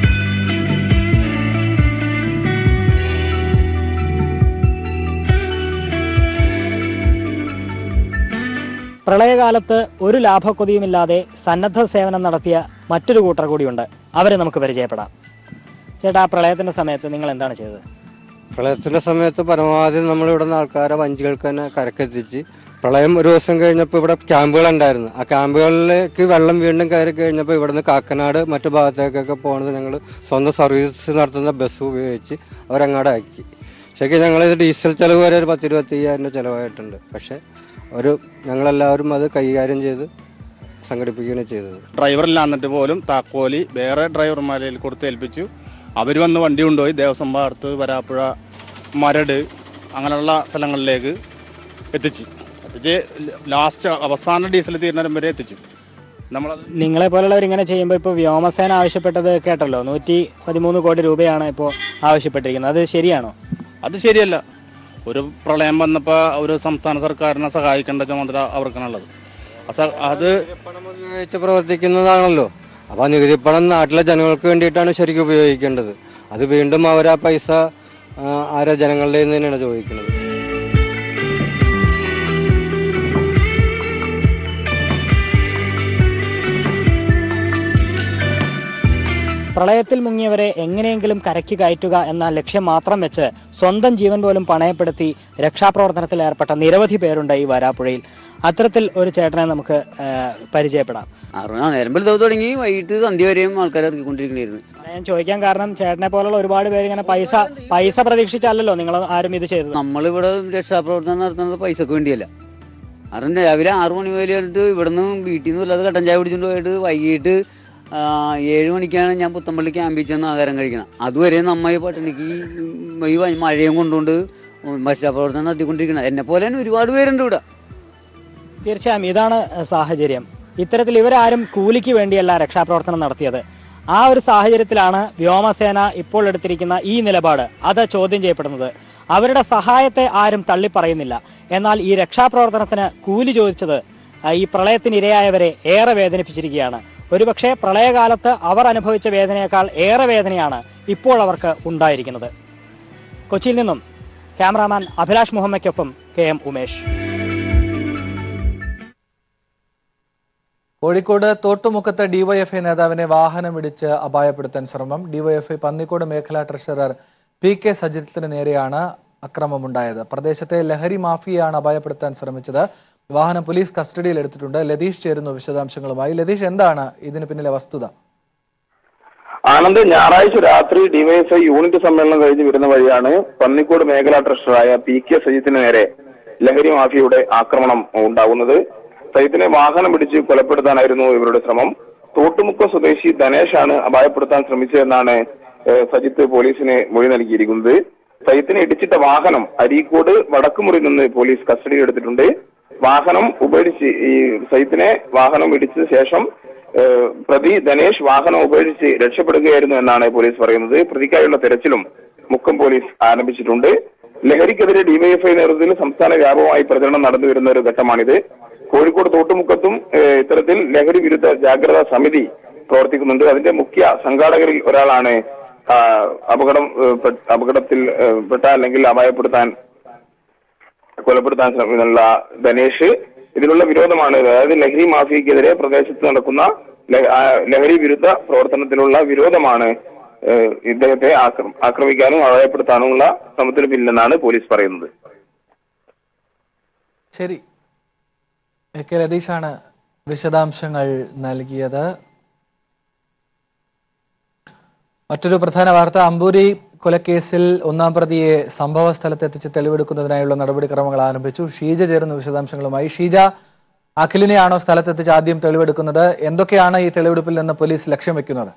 പ്രളയകാലത്ത് ഒരു ലാഭക്കൊതിയുമില്ലാതെ സന്നദ്ധ സേവനം നടത്തിയ മറ്റൊരു കൂട്ടർ കൂടിയുണ്ട് അവരെ നമുക്ക് പരിചയപ്പെടാം ചേട്ടാ ആ പ്രളയത്തിന്റെ സമയത്ത് നിങ്ങൾ എന്താണ് ചെയ്തത് പ്രളയത്തിന്റെ സമയത്ത് പരമാവധി നമ്മൾ ഇവിടെ നിന്ന് ആൾക്കാരെ വഞ്ചികൾക്ക് തന്നെ കരക്കെത്തിച്ച് പ്രളയം ഒരു ദിവസം കഴിഞ്ഞപ്പോൾ ഇവിടെ ക്യാമ്പുകൾ ഉണ്ടായിരുന്നു ആ ക്യാമ്പുകളിലേക്ക് വെള്ളം വീണ്ടും കയറി കഴിഞ്ഞപ്പോൾ ഇവിടുന്ന് കാക്കനാട് മറ്റു ഭാഗത്തേക്കൊക്കെ പോകുന്നത് ഞങ്ങൾ സ്വന്തം സർവീസ് നടത്തുന്ന ബസ് ഉപയോഗിച്ച് അവരങ്ങാടെ ആക്കി ശരിക്കും ഞങ്ങളിത് ഡീസൽ ചിലവ് വരെ ഒരു പത്ത് ഇരുപത്തി അയ്യായിരം രൂപ ചിലവായിട്ടുണ്ട് പക്ഷേ ഒരു ഞങ്ങളെല്ലാവരും അത് കൈകാര്യം ചെയ്ത് സംഘടിപ്പിക്കുകയാണ് ചെയ്തത് ഡ്രൈവറില്ല എന്നിട്ട് പോലും താക്കോലി വേറെ ഡ്രൈവർമാരെ കൊടുത്ത് ഏൽപ്പിച്ചു അവർ വന്ന് വണ്ടി കൊണ്ടുപോയി ദേവസ്വം ഭാഗത്ത് വരാപ്പുഴ മരട് അങ്ങനെയുള്ള സ്ഥലങ്ങളിലേക്ക് എത്തിച്ച് എത്തിച്ച് ലാസ്റ്റ് അവസാന ഡീസൽ തീരുന്നവരും വരെ എത്തിച്ചു നമ്മളത് നിങ്ങളെ പോലുള്ളവർ ഇങ്ങനെ ചെയ്യുമ്പോൾ ഇപ്പോൾ വ്യോമസേന ആവശ്യപ്പെട്ടത് കേട്ടല്ലോ നൂറ്റി പതിമൂന്ന് കോടി രൂപയാണ് ഇപ്പോൾ ആവശ്യപ്പെട്ടിരിക്കുന്നത് അത് ശരിയാണോ അത് ശരിയല്ല ഒരു പ്രളയം വന്നപ്പോൾ ഒരു സംസ്ഥാന സർക്കാരിനെ സഹായിക്കേണ്ട ചുമതല അവർക്കാണുള്ളത് അസ- അത് ഉപയോഗിച്ച് പ്രവർത്തിക്കുന്നതാണല്ലോ അപ്പോൾ നികുതി പണം നാട്ടിലെ ജനങ്ങൾക്ക് വേണ്ടിയിട്ടാണ് ശരിക്കും ഉപയോഗിക്കേണ്ടത് അത് വീണ്ടും അവർ ആ പൈസ ആ, ആരാ ജനങ്ങളുടെ നിന്ന് തന്നെയാണ് ചോദിക്കുന്നത് പ്രളയത്തിൽ മുങ്ങിയവരെ എങ്ങനെയെങ്കിലും കരയ്ക്ക് കയറ്റുക എന്ന ലക്ഷ്യം മാത്രം വെച്ച് സ്വന്തം ജീവൻ പോലും പണയപ്പെടുത്തി രക്ഷാപ്രവർത്തനത്തിൽ ഏർപ്പെട്ട നിരവധി പേരുണ്ട് ഈ വരാപ്പുഴയിൽ അത്തരത്തിൽ ഒരു ചേട്ടനെ നമുക്ക് ആ, പരിചയപ്പെടാം ആ നേരം വെളുത്തവ് തുടങ്ങി വൈകിട്ട് സന്ധ്യ വരെയും ആൾക്കാർ ഇറക്കിക്കൊണ്ടിരിക്കണായിരുന്നു ഞാൻ ചോദിക്കാൻ കാരണം ചേട്ടനെ പോലുള്ള ഒരുപാട് പേര് ഇങ്ങനെ പൈസ പൈസ പ്രതീക്ഷിച്ചല്ലല്ലോ നിങ്ങൾ ആരും ഇത് ചെയ്തത് നമ്മളിവിടെ രക്ഷാപ്രവർത്തനം നടത്തുന്നത് പൈസക്ക് വേണ്ടിയല്ല കാരണം രാവിലെ ആറു മണി മുതൽ എടുത്ത് ഇവിടുന്ന് വീട്ടിൽ നിന്ന് വല്ലാതെ കട്ടൻ ചായ പിടിച്ചുകൊണ്ട് പോയിട്ട് വൈകിട്ട് ആ, ഏഴ് മണിക്കാണ് ഞാൻ പുത്തമ്പള്ളി ക്യാമ്പിൽ ചെന്ന് ആഹാരം കഴിക്കണം അതുവരെ നമ്മ ഈ പട്ടിണിക്ക് ഈ ഈ വ- മഴയും കൊണ്ടുകൊണ്ട് രക്ഷാപ്രവർത്തനം നടത്തിക്കൊണ്ടിരിക്കണം എന്നെ പോലെ തന്നെ ഒരുപാട് പേരുണ്ട് ഇവിടെ തീർച്ചയായും ഇതാണ് സാഹചര്യം ഇത്തരത്തിൽ ഇവരാരും കൂലിക്ക് വേണ്ടിയല്ല രക്ഷാപ്രവർത്തനം നടത്തിയത് ആ ഒരു സാഹചര്യത്തിലാണ് വ്യോമസേന ഇപ്പോൾ എടുത്തിരിക്കുന്ന ഈ നിലപാട് അത് ചോദ്യം ചെയ്യപ്പെടുന്നത് അവരുടെ സഹായത്തെ ആരും തള്ളിപ്പറയുന്നില്ല എന്നാൽ ഈ രക്ഷാപ്രവർത്തനത്തിന് കൂലി ചോദിച്ചത് ആ, ഈ പ്രളയത്തിന് ഇരയായവരെ ഏറെ വേദനിപ്പിച്ചിരിക്കുകയാണ് ഒരുപക്ഷെ പ്രളയകാലത്ത് അവർ അനുഭവിച്ച വേദനയേക്കാൾ ഏറെ വേദനയാണ് ഇപ്പോൾ അവർക്ക് ഉണ്ടായിരിക്കുന്നത് കൊച്ചിയിൽ നിന്നും ക്യാമറാമാൻ അഭിലാഷ് മുഹമ്മയ്ക്കൊപ്പം കെ എം ഉമേഷ് കോഴിക്കോട് തോട്ടുമുക്കത്ത് ഡിവൈഎഫ്ഐ നേതാവിനെ വാഹനമിടിച്ച് അപായപ്പെടുത്താൻ ശ്രമം ഡിവൈഎഫ്ഐ പന്നിക്കോട് മേഖലാ ട്രഷറർ പി കെ സജിത്തിന് നേരെയാണ് അക്രമമുണ്ടായത് പ്രദേശത്തെ ലഹരി മാഫിയയാണ് അപായപ്പെടുത്താൻ ശ്രമിച്ചത് വാഹനം പോലീസ് കസ്റ്റഡിയിൽ എടുത്തിട്ടുണ്ട് ലതീഷ് ചേരുന്നു വിശദാംശങ്ങളുമായി ലതീഷ് എന്താണ് ഇതിന് പിന്നിലെ വസ്തുത ആനന്ദ് ഞായറാഴ്ച രാത്രി ഡിവൈഎഫ്ഐ യൂണിറ്റ് സമ്മേളനം കഴിഞ്ഞ് വരുന്ന വഴിയാണ് പന്നിക്കോട് മേഖലാ ട്രഷററായ പി കെ സജിത്തിന് നേരെ ലഹരി മാഫിയയുടെ ആക്രമണം ഉണ്ടാകുന്നത് സജിത്തിനെ വാഹനം പിടിച്ച് കൊലപ്പെടുത്താനായിരുന്നു ഇവരുടെ ശ്രമം തോട്ടുമുക്കം സ്വദേശി ധനേഷാണ് അപായപ്പെടുത്താൻ ശ്രമിച്ചതെന്നാണ് ഏഹ്, സജിത്ത് പോലീസിന് മൊഴി നൽകിയിരിക്കുന്നത് സജിത്തിനെ ഇടിച്ചിട്ട വാഹനം അരീക്കോട് വടക്കുമുറി നിന്ന് പോലീസ് കസ്റ്റഡിയിൽ എടുത്തിട്ടുണ്ട് വാഹനം ഉപേക്ഷിച്ച് ഈ സജിത്തിനെ വാഹനം ഇടിച്ച ശേഷം ഏഹ് പ്രതി ധനേഷ് വാഹനം ഉപേക്ഷിച്ച് രക്ഷപ്പെടുകയായിരുന്നു എന്നാണ് പോലീസ് പറയുന്നത് പ്രതിക്കായുള്ള തെരച്ചിലും മുക്കം പോലീസ് ആരംഭിച്ചിട്ടുണ്ട് ലഹരിക്കെതിരെ ഡിവൈഎഫ്ഐ നേതൃത്വത്തിൽ സംസ്ഥാന വ്യാപകമായി പ്രചരണം നടന്നു വരുന്ന ഒരു ഘട്ടമാണിത് കോഴിക്കോട് തോട്ടുമുക്കത്തും ഏഹ് ഇത്തരത്തിൽ ലഹരി വിരുദ്ധ ജാഗ്രതാ സമിതി പ്രവർത്തിക്കുന്നുണ്ട് അതിന്റെ മുഖ്യ സംഘാടകരിൽ ഒരാളാണ് ആ, അപകടം ഏഹ് പെ- അപകടത്തിൽ ഏഹ് പെട്ട അല്ലെങ്കിൽ അപായപ്പെടുത്താൻ കൊലപ്പെടുത്താൻ ശ്രമിക്കുന്ന ധനേഷ് ഇതിനുള്ള വിരോധമാണ് അതായത് ലഹരി മാഫിയക്കെതിരെ പ്രദേശത്ത് നടക്കുന്ന ല- ആ ലഹരി വിരുദ്ധ പ്രവർത്തനത്തിലുള്ള വിരോധമാണ് ഏഹ് ഇദ്ദേഹത്തെ ആക്ര- ആക്രമിക്കാനും അപായപ്പെടുത്താനുമുള്ള ശ്രമത്തിന് പിന്നിലെന്നാണ് പോലീസ് പറയുന്നത് ശരി എ കെ ലതീഷാണ് വിശദാംശങ്ങൾ നൽകിയത് മറ്റൊരു പ്രധാന വാർത്ത അമ്പൂരി കൊലക്കേസിൽ ഒന്നാം പ്രതിയെ സംഭവ സ്ഥലത്തെത്തിച്ച് തെളിവെടുക്കുന്നതിനായുള്ള നടപടിക്രമങ്ങൾ ആരംഭിച്ചു ഷീജ ചേരുന്ന വിശദാംശങ്ങളുമായി ഷീജ അഖിലിനെയാണോ സ്ഥലത്തെത്തിച്ച് ആദ്യം തെളിവെടുക്കുന്നത് എന്തൊക്കെയാണ് ഈ തെളിവെടുപ്പിൽ നിന്ന് പോലീസ് ലക്ഷ്യം വെക്കുന്നത്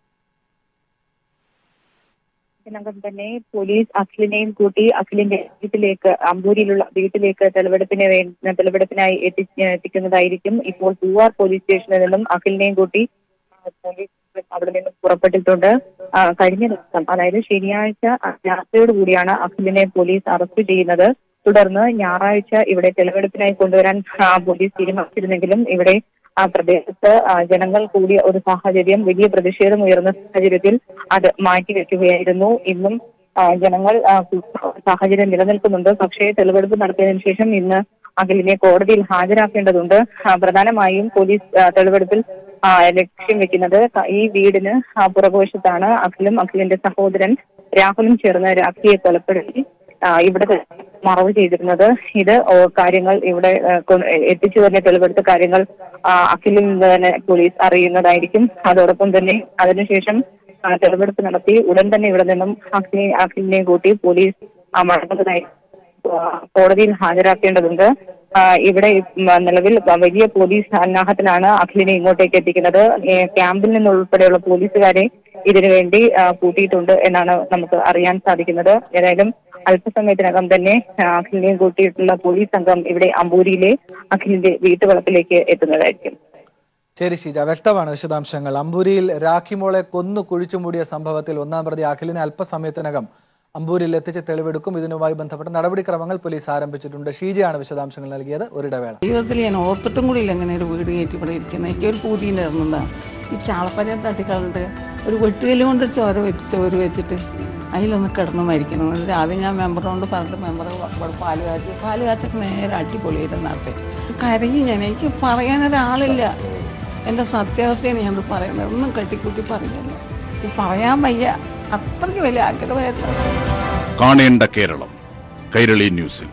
ഇതിനകം തന്നെ പോലീസ് അഖിലിനെയും കൂട്ടി അഖിലിന്റെ വീട്ടിലേക്ക് അമ്പൂരിയിലുള്ള വീട്ടിലേക്ക് തെളിവെടുപ്പിന് വേണ്ടി തെളിവെടുപ്പിനായി എത്തി എത്തിക്കുന്നതായിരിക്കും ഇപ്പോൾ പൂവാർ പോലീസ് സ്റ്റേഷനിൽ നിന്നും അഖിലിനെയും കൂട്ടി ആ, പോലീസ് അവിടെ നിന്നും പുറപ്പെട്ടിട്ടുണ്ട് ആ, കഴിഞ്ഞ ദിവസം അതായത് ശനിയാഴ്ച രാത്രിയോട് കൂടിയാണ് അഖിലിനെ പോലീസ് അറസ്റ്റ് ചെയ്യുന്നത് തുടർന്ന് ഞായറാഴ്ച ഇവിടെ തെളിവെടുപ്പിനായി കൊണ്ടുവരാൻ ആ, പോലീസ് തീരുമാനിച്ചിരുന്നെങ്കിലും ഇവിടെ ആ പ്രദേശത്ത് ആ, ജനങ്ങൾ കൂടിയ ഒരു സാഹചര്യം വലിയ പ്രതിഷേധം ഉയർന്ന സാഹചര്യത്തിൽ അത് മാറ്റിവെക്കുകയായിരുന്നു ഇന്നും ആ, ജനങ്ങൾ ആ, സാഹചര്യം നിലനിൽക്കുന്നുണ്ട് പക്ഷേ തെളിവെടുപ്പ് നടത്തിയതിനു ശേഷം ഇന്ന് അഖിലിനെ കോടതിയിൽ ഹാജരാക്കേണ്ടതുണ്ട് ആ, പ്രധാനമായും പോലീസ് ആ, തെളിവെടുപ്പിൽ ആ, ലക്ഷ്യം വെക്കുന്നത് ക- ഈ വീടിന് ആ, പുറകുവശത്താണ് അഖിലും അഖിലിന്റെ സഹോദരൻ രാഹുലും ചേർന്ന് രാഖിയെ കൊലപ്പെടുത്തി ആ, ഇവിടെ മറവ് ചെയ്തിരുന്നത് ഇത് ഓ, കാര്യങ്ങൾ ഇവിടെ ആ, കൊ- എത്തിച്ചു തന്നെ തെളിവെടുത്ത കാര്യങ്ങൾ ആ, അഖിലിൽ നിന്ന് തന്നെ പോലീസ് അറിയുന്നതായിരിക്കും അതോടൊപ്പം തന്നെ അതിനുശേഷം ആ, തെളിവെടുപ്പ് നടത്തി ഉടൻ തന്നെ ഇവിടെ നിന്നും അഖിലിനെ അഖിലിനെ കൂട്ടി പോലീസ് ആ, മടങ്ങുന്നതായി ആ, കോടതിയിൽ ഹാജരാക്കേണ്ടതുണ്ട് ആ, ഇവിടെ ഉം, നിലവിൽ വലിയ പോലീസ് സന്നാഹത്തിലാണ് അഖിലിനെ ഇങ്ങോട്ടേക്ക് എത്തിക്കുന്നത് ഏ, ക്യാമ്പിൽ നിന്നുൾപ്പെടെയുള്ള പോലീസുകാരെ ഇതിനുവേണ്ടി ആ, കൂട്ടിയിട്ടുണ്ട് എന്നാണ് നമുക്ക് അറിയാൻ സാധിക്കുന്നത് ഏതായാലും അല്പസമയത്തിനകം തന്നെ ആ, അഖിലിനെയും കൂട്ടിയിട്ടുള്ള പോലീസ് സംഘം ഇവിടെ അമ്പൂരിയിലെ അഖിലിന്റെ വീട്ടുവളപ്പിലേക്ക് എത്തുന്നതായിരിക്കും ശരി ഷീജ വ്യക്തമാണ് വിശദാംശങ്ങൾ അമ്പൂരിയിൽ രാഖിമോളെ കൊന്നു കുഴിച്ചുമൂടിയ സംഭവത്തിൽ ഒന്നാം പ്രതി അഖിലിനെ അല്പസമയത്തിനകം അമ്പൂരിൽ എത്തിച്ച് തെളിവെടുക്കും ഇതിനുമായി ബന്ധപ്പെട്ട നടപടിക്രമങ്ങൾ പോലീസ് ആരംഭിച്ചിട്ടുണ്ട് ഷീജയാണ് വിശദാംശങ്ങൾ നൽകിയത് ഒരിടവേള ജീവിതത്തിൽ ഞാൻ ഓർത്തിട്ടും കൂടി ഇല്ല ഇങ്ങനെ ഒരു വീട് കയറ്റി ഇവിടെ ഇരിക്കുന്നത് എനിക്കൊരു പൂതിയുണ്ടായിരുന്നതാ ഈ ചാളപ്പരം തട്ടിക്കളണ്ട് ഒരു വെട്ടുകല്ല് കൊണ്ട് ചോര വെച്ച് ചോറ് വെച്ചിട്ട് അതിലൊന്ന് കിടന്ന് മരിക്കണം എന്നിട്ട് ആദ്യം ഞാൻ മെമ്പറോട് പറഞ്ഞിട്ട് മെമ്പർ ഇവിടെ പാല് കാച്ചി പാല് കാച്ചിട്ട് നേരെ അടിപൊളിയായിട്ട് നടത്തി കരയും ഞാൻ എനിക്ക് പറയാനൊരാളില്ല എൻ്റെ സത്യാവസ്ഥയാണ് ഞാനത് പറയുന്നത് ഒന്നും കെട്ടിക്കൂട്ടി പറയുന്നില്ല ഇത് പറയാൻ വയ്യ അത്രയ്ക്ക് വലിയ ആഗ്രഹമായിരുന്നു കാണേണ്ട കേരളം കൈരളി ന്യൂസിൽ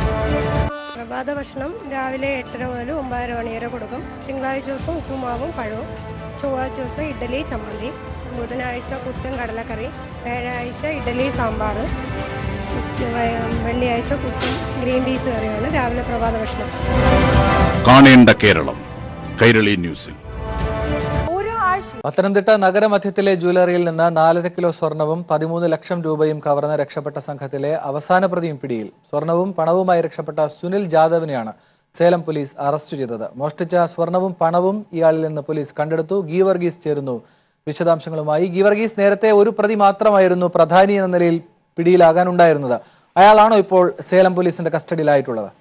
പ്രഭാത ഭക്ഷണം രാവിലെ എട്ടര മുതൽ ഒമ്പതര മണി വരെ കൊടുക്കും തിങ്കളാഴ്ച ദിവസം ഉപ്പുമാവും പഴവും ചൊവ്വാഴ്ച ദിവസം ഇഡ്ഡലി ചമ്മന്തി ബുധനാഴ്ച പുട്ടും കടലക്കറി വ്യാഴാഴ്ച ഇഡ്ഡലി സാമ്പാർ വെള്ളിയാഴ്ച പുട്ടും ഗ്രീൻ പീസ് കറിയാണ് രാവിലെ പ്രഭാത ഭക്ഷണം കാണേണ്ട കേരളം കൈരളി ന്യൂസിൽ പത്തനംതിട്ട നഗരമധ്യത്തിലെ ജ്വല്ലറിയിൽ നിന്ന് നാലര കിലോ സ്വർണവും പതിമൂന്ന് ലക്ഷം രൂപയും കവർന്ന് രക്ഷപ്പെട്ട സംഘത്തിലെ അവസാന പ്രതിയും പിടിയിൽ സ്വർണവും പണവുമായി രക്ഷപ്പെട്ട സുനിൽ ജാദവിനെയാണ് സേലം പോലീസ് അറസ്റ്റ് ചെയ്തത് മോഷ്ടിച്ച സ്വർണവും പണവും ഇയാളിൽ നിന്ന് പോലീസ് കണ്ടെടുത്തു ഗീവർഗീസ് ചേരുന്നു വിശദാംശങ്ങളുമായി ഗീവർഗീസ് നേരത്തെ ഒരു പ്രതി മാത്രമായിരുന്നു പ്രധാനി എന്ന നിലയിൽ പിടിയിലാകാനുണ്ടായിരുന്നത് അയാളാണോ ഇപ്പോൾ സേലം പോലീസിന്റെ കസ്റ്റഡിയിലായിട്ടുള്ളത്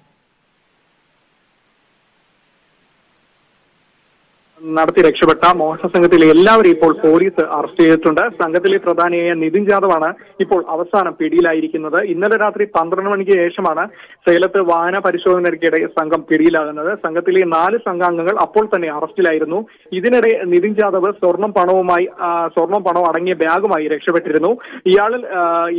നടത്തി രക്ഷപ്പെട്ട മോഷണ സംഘത്തിലെ എല്ലാവരും ഇപ്പോൾ പോലീസ് അറസ്റ്റ് ചെയ്തിട്ടുണ്ട് സംഘത്തിലെ പ്രധാനിയായ നിതിൻ ജാദവാണ് ഇപ്പോൾ അവസാനം പിടിയിലായിരിക്കുന്നത് ഇന്നലെ രാത്രി പന്ത്രണ്ട് മണിക്ക് ശേഷമാണ് സേലത്ത് വാഹന പരിശോധനയ്ക്കിടെ സംഘം പിടിയിലാകുന്നത് സംഘത്തിലെ നാല് സംഘാംഗങ്ങൾ അപ്പോൾ തന്നെ അറസ്റ്റിലായിരുന്നു ഇതിനിടെ നിതിൻ ജാദവ് സ്വർണം പണവുമായി ആ, സ്വർണം പണവും അടങ്ങിയ ബാഗുമായി രക്ഷപ്പെട്ടിരുന്നു ഇയാളിൽ ആ, ഈ-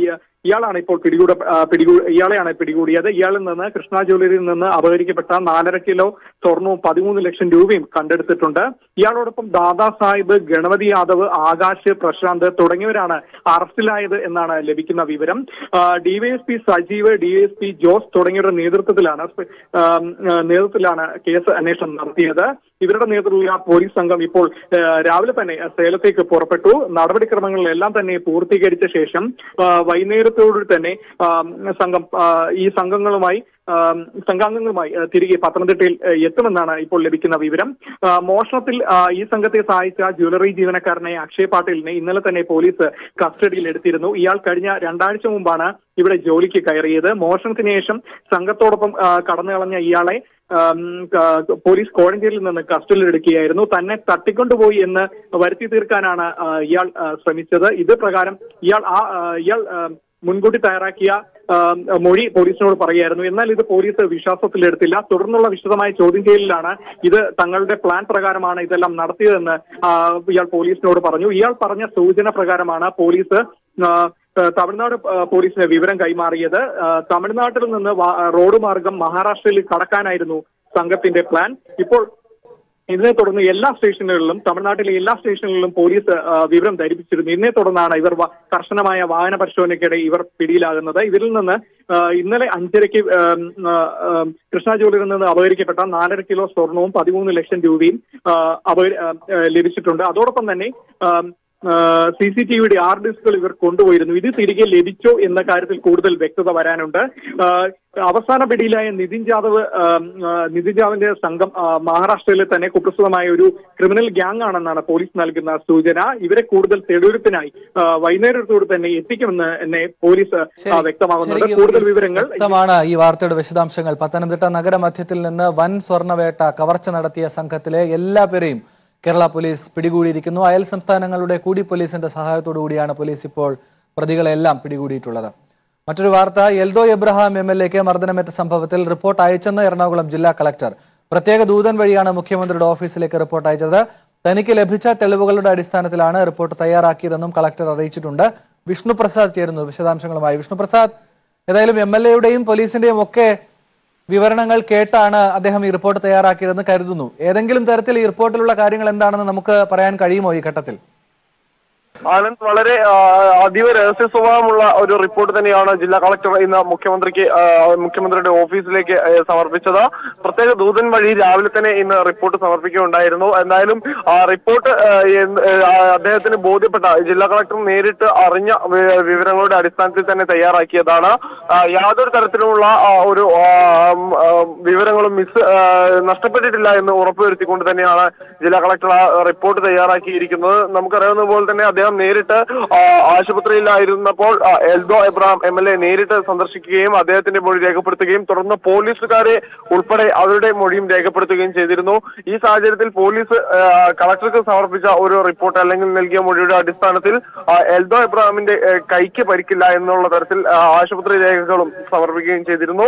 ഇയാളാണ് ഇപ്പോൾ പിടികൂട ആ, പിടികൂ ഇയാളെയാണ് പിടികൂടിയത് ഇയാളിൽ നിന്ന് കൃഷ്ണ ജ്വല്ലറിയിൽ നിന്ന് അപഹരിക്കപ്പെട്ട നാലര കിലോ സ്വർണവും പതിമൂന്ന് ലക്ഷം രൂപയും കണ്ടെടുത്തിട്ടുണ്ട് ഇയാളോടൊപ്പം ദാദാ സാഹിബ് ഗണപതി യാദവ് ആകാശ് പ്രശാന്ത് തുടങ്ങിയവരാണ് അറസ്റ്റിലായത് എന്നാണ് ലഭിക്കുന്ന വിവരം ഡിവൈഎസ്പി സജീവ് ഡിവൈഎസ്പി ജോസ് തുടങ്ങിയവരുടെ നേതൃത്വത്തിലാണ് സ്പ- ആം, ആ, നേതൃത്വത്തിലാണ് കേസ് അന്വേഷണം നടത്തിയത് ഇവരുടെ നേതൃത്വത്തിലുള്ള പോലീസ് സംഘം ഇപ്പോൾ ആ, രാവിലെ തന്നെ സേലത്തേക്ക് പുറപ്പെട്ടു നടപടിക്രമങ്ങളിലെല്ലാം തന്നെ പൂർത്തീകരിച്ച ശേഷം ആ, വൈകുന്നേരത്തോടു തന്നെ ആ, സംഘം ആ, ഈ സംഘങ്ങളുമായി ആ, സംഘാംഗങ്ങളുമായി ആ, തിരികെ പത്തനംതിട്ടയിൽ ആ, എത്തുമെന്നാണ് ഇപ്പോൾ ലഭിക്കുന്ന വിവരം ആ, മോഷണത്തിൽ ആ, ഈ സംഘത്തെ സഹായിച്ച ജ്വല്ലറി ജീവനക്കാരനെ അക്ഷയ് പാട്ടീലിനെ ഇന്നലെ തന്നെ പോലീസ് കസ്റ്റഡിയിൽ എടുത്തിരുന്നു ഇയാൾ കഴിഞ്ഞ രണ്ടാഴ്ച മുമ്പാണ് ഇവിടെ ജോലിക്ക് കയറിയത് മോഷണത്തിന് ശേഷം സംഘത്തോടൊപ്പം ആ, കടന്നു കളഞ്ഞ ഇയാളെ ആം, ക- പോലീസ് ക്വാറന്റൈനിൽ നിന്ന് കസ്റ്റഡിയിൽ എടുക്കുകയായിരുന്നു തന്നെ തട്ടിക്കൊണ്ടുപോയി എന്ന് വരുത്തി തീർക്കാനാണ് ആ, ഇയാൾ ആ, ശ്രമിച്ചത് ഇത് പ്രകാരം ഇയാൾ ആ ആ, ഇയാൾ ആ, മുൻകൂട്ടി തയ്യാറാക്കിയ ആ, മൊഴി പോലീസിനോട് പറയുകയായിരുന്നു എന്നാൽ ഇത് പോലീസ് വിശ്വാസത്തിലെടുത്തില്ല തുടർന്നുള്ള വിശദമായ ചോദ്യം ചെയ്യലിലാണ് ഇത് തങ്ങളുടെ പ്ലാൻ പ്രകാരമാണ് ഇതെല്ലാം നടത്തിയതെന്ന് ആ, ഇയാൾ പോലീസിനോട് പറഞ്ഞു ഇയാൾ പറഞ്ഞ സൂചന പ്രകാരമാണ് പോലീസ് ആ, ആ, തമിഴ്നാട് ആ, പോലീസിന് വിവരം കൈമാറിയത് ആ, തമിഴ്നാട്ടിൽ നിന്ന് വാ- റോഡ് മാർഗം മഹാരാഷ്ട്രയിൽ കടക്കാനായിരുന്നു സംഘത്തിന്റെ പ്ലാൻ ഇപ്പോൾ ഇതിനെ തുടർന്ന് എല്ലാ സ്റ്റേഷനുകളിലും തമിഴ്നാട്ടിലെ എല്ലാ സ്റ്റേഷനുകളിലും പോലീസ് ആ, വിവരം ധരിപ്പിച്ചിരുന്നു ഇതിനെ തുടർന്നാണ് ഇവർ വ- കർശനമായ വാഹന പരിശോധനയ്ക്കിടെ ഇവർ പിടിയിലാകുന്നത് ഇതിൽ നിന്ന് ആ, ഇന്നലെ അഞ്ചരയ്ക്ക് ആം, ആ, ആം, കൃഷ്ണ ജ്വല്ലറിൽ നിന്ന് അപഹരിക്കപ്പെട്ട നാലര കിലോ സ്വർണവും പതിമൂന്ന് ലക്ഷം രൂപയും ആ, അപഹരി- ആ, ആ, ലഭിച്ചിട്ടുണ്ട് അതോടൊപ്പം തന്നെ ആം, സി സി ടി വിയുടെ ആർ ഡിസ്കുകൾ ഇവർ കൊണ്ടുപോയിരുന്നു ഇത് തിരികെ ലഭിച്ചോ എന്ന കാര്യത്തിൽ കൂടുതൽ വ്യക്തത വരാനുണ്ട് ആ, അവസാന പിടിയിലായ നിതിൻ ജാദവ് ആ, ആ, നിതിൻ ജാദവിന്റെ സംഘം ആ, മഹാരാഷ്ട്രയിലെ തന്നെ കുപ്രസിദ്ധമായ ഒരു ക്രിമിനൽ ഗ്യാങ് ആണെന്നാണ് പോലീസ് നൽകുന്ന സൂചന ഇവരെ കൂടുതൽ തെളിവെടുപ്പിനായി ആ, വൈകുന്നേരത്തോട് തന്നെ എത്തിക്കുമെന്ന് എന്നെ പോലീസ് ആ, വ്യക്തമാകുന്നുണ്ട് ശരിക്കും കൂടുതൽ വിവരങ്ങൾ വ്യക്തമാണ് ഈ വാർത്തയുടെ വിശദാംശങ്ങൾ പത്തനംതിട്ട നഗരമധ്യത്തിൽ നിന്ന് വൻ സ്വർണ്ണവേട്ട കവർച്ച നടത്തിയ സംഘത്തിലെ എല്ലാ പേരെയും കേരള പോലീസ് പിടികൂടിയിരിക്കുന്നു അയൽ സംസ്ഥാനങ്ങളുടെ കൂടി പോലീസിന്റെ സഹായത്തോടു കൂടിയാണ് പോലീസ് ഇപ്പോൾ പ്രതികളെല്ലാം പിടികൂടിയിട്ടുള്ളത് മറ്റൊരു വാർത്ത എൽദോ എബ്രഹാം എം എൽ എക്ക് മർദ്ദനമേറ്റ സംഭവത്തിൽ റിപ്പോർട്ട് അയച്ചെന്ന് എറണാകുളം ജില്ലാ കളക്ടർ പ്രത്യേക ദൂതൻ വഴിയാണ് മുഖ്യമന്ത്രിയുടെ ഓഫീസിലേക്ക് റിപ്പോർട്ട് അയച്ചത് തനിക്ക് ലഭിച്ച തെളിവുകളുടെ അടിസ്ഥാനത്തിലാണ് റിപ്പോർട്ട് തയ്യാറാക്കിയതെന്നും കളക്ടർ അറിയിച്ചിട്ടുണ്ട് വിഷ്ണു പ്രസാദ് ചേരുന്നു വിശദാംശങ്ങളുമായി വിഷ്ണു പ്രസാദ് ഏതായാലും എം എൽ എയുടെയും പോലീസിന്റെയും ഒക്കെ വിവരണങ്ങൾ കേട്ടാണ് അദ്ദേഹം ഈ റിപ്പോർട്ട് തയ്യാറാക്കിയതെന്ന് കരുതുന്നു ഏതെങ്കിലും തരത്തിൽ ഈ റിപ്പോർട്ടിലുള്ള കാര്യങ്ങൾ എന്താണെന്ന് നമുക്ക് പറയാൻ കഴിയുമോ ഈ ഘട്ടത്തിൽ ആനന്ദ് വളരെ ആ, അതീവ രഹസ്യ സ്വഭാവമുള്ള ഒരു റിപ്പോർട്ട് തന്നെയാണ് ജില്ലാ കളക്ടർ ഇന്ന് മുഖ്യമന്ത്രിക്ക് ആ, മുഖ്യമന്ത്രിയുടെ ഓഫീസിലേക്ക് ആ, സമർപ്പിച്ചത് പ്രത്യേക ദൂതൻ വഴി രാവിലെ തന്നെ ഇന്ന് റിപ്പോർട്ട് സമർപ്പിക്കുകയുണ്ടായിരുന്നു എന്തായാലും ആ റിപ്പോർട്ട് ആ, എന്ത്, ആ, അദ്ദേഹത്തിന് ബോധ്യപ്പെട്ട ജില്ലാ കളക്ടർ നേരിട്ട് അറിഞ്ഞ വി- വിവരങ്ങളുടെ അടിസ്ഥാനത്തിൽ തന്നെ തയ്യാറാക്കിയതാണ് ആ, യാതൊരു തരത്തിലുമുള്ള ആ, ഒരു ആ, ഉം, ആ, വിവരങ്ങളും മിസ് ആ, നഷ്ടപ്പെട്ടിട്ടില്ല എന്ന് ഉറപ്പുവരുത്തിക്കൊണ്ട് തന്നെയാണ് ജില്ലാ കളക്ടർ ആ റിപ്പോർട്ട് തയ്യാറാക്കിയിരിക്കുന്നത് നമുക്കറിയാവുന്ന പോലെ തന്നെ അദ്ദേഹം നേരിട്ട് ആ, ആശുപത്രിയിലായിരുന്നപ്പോൾ ആ, Eldho Abraham M L A നേരിട്ട് സന്ദർശിക്കുകയും അദ്ദേഹത്തിന്റെ മൊഴി രേഖപ്പെടുത്തുകയും തുടർന്ന് പോലീസുകാരെ ഉൾപ്പെടെ അവരുടെ മൊഴിയും രേഖപ്പെടുത്തുകയും ചെയ്തിരുന്നു ഈ സാഹചര്യത്തിൽ പോലീസ് ആ, കളക്ടർക്ക് സമർപ്പിച്ച ഒരു റിപ്പോർട്ട് അല്ലെങ്കിൽ നൽകിയ മൊഴിയുടെ അടിസ്ഥാനത്തിൽ ആ, എൽദോ എബ്രഹാമിന്റെ ആ, കൈക്ക് പരിക്കില്ല എന്നുള്ള തരത്തിൽ ആ, ആശുപത്രി രേഖകളും സമർപ്പിക്കുകയും ചെയ്തിരുന്നു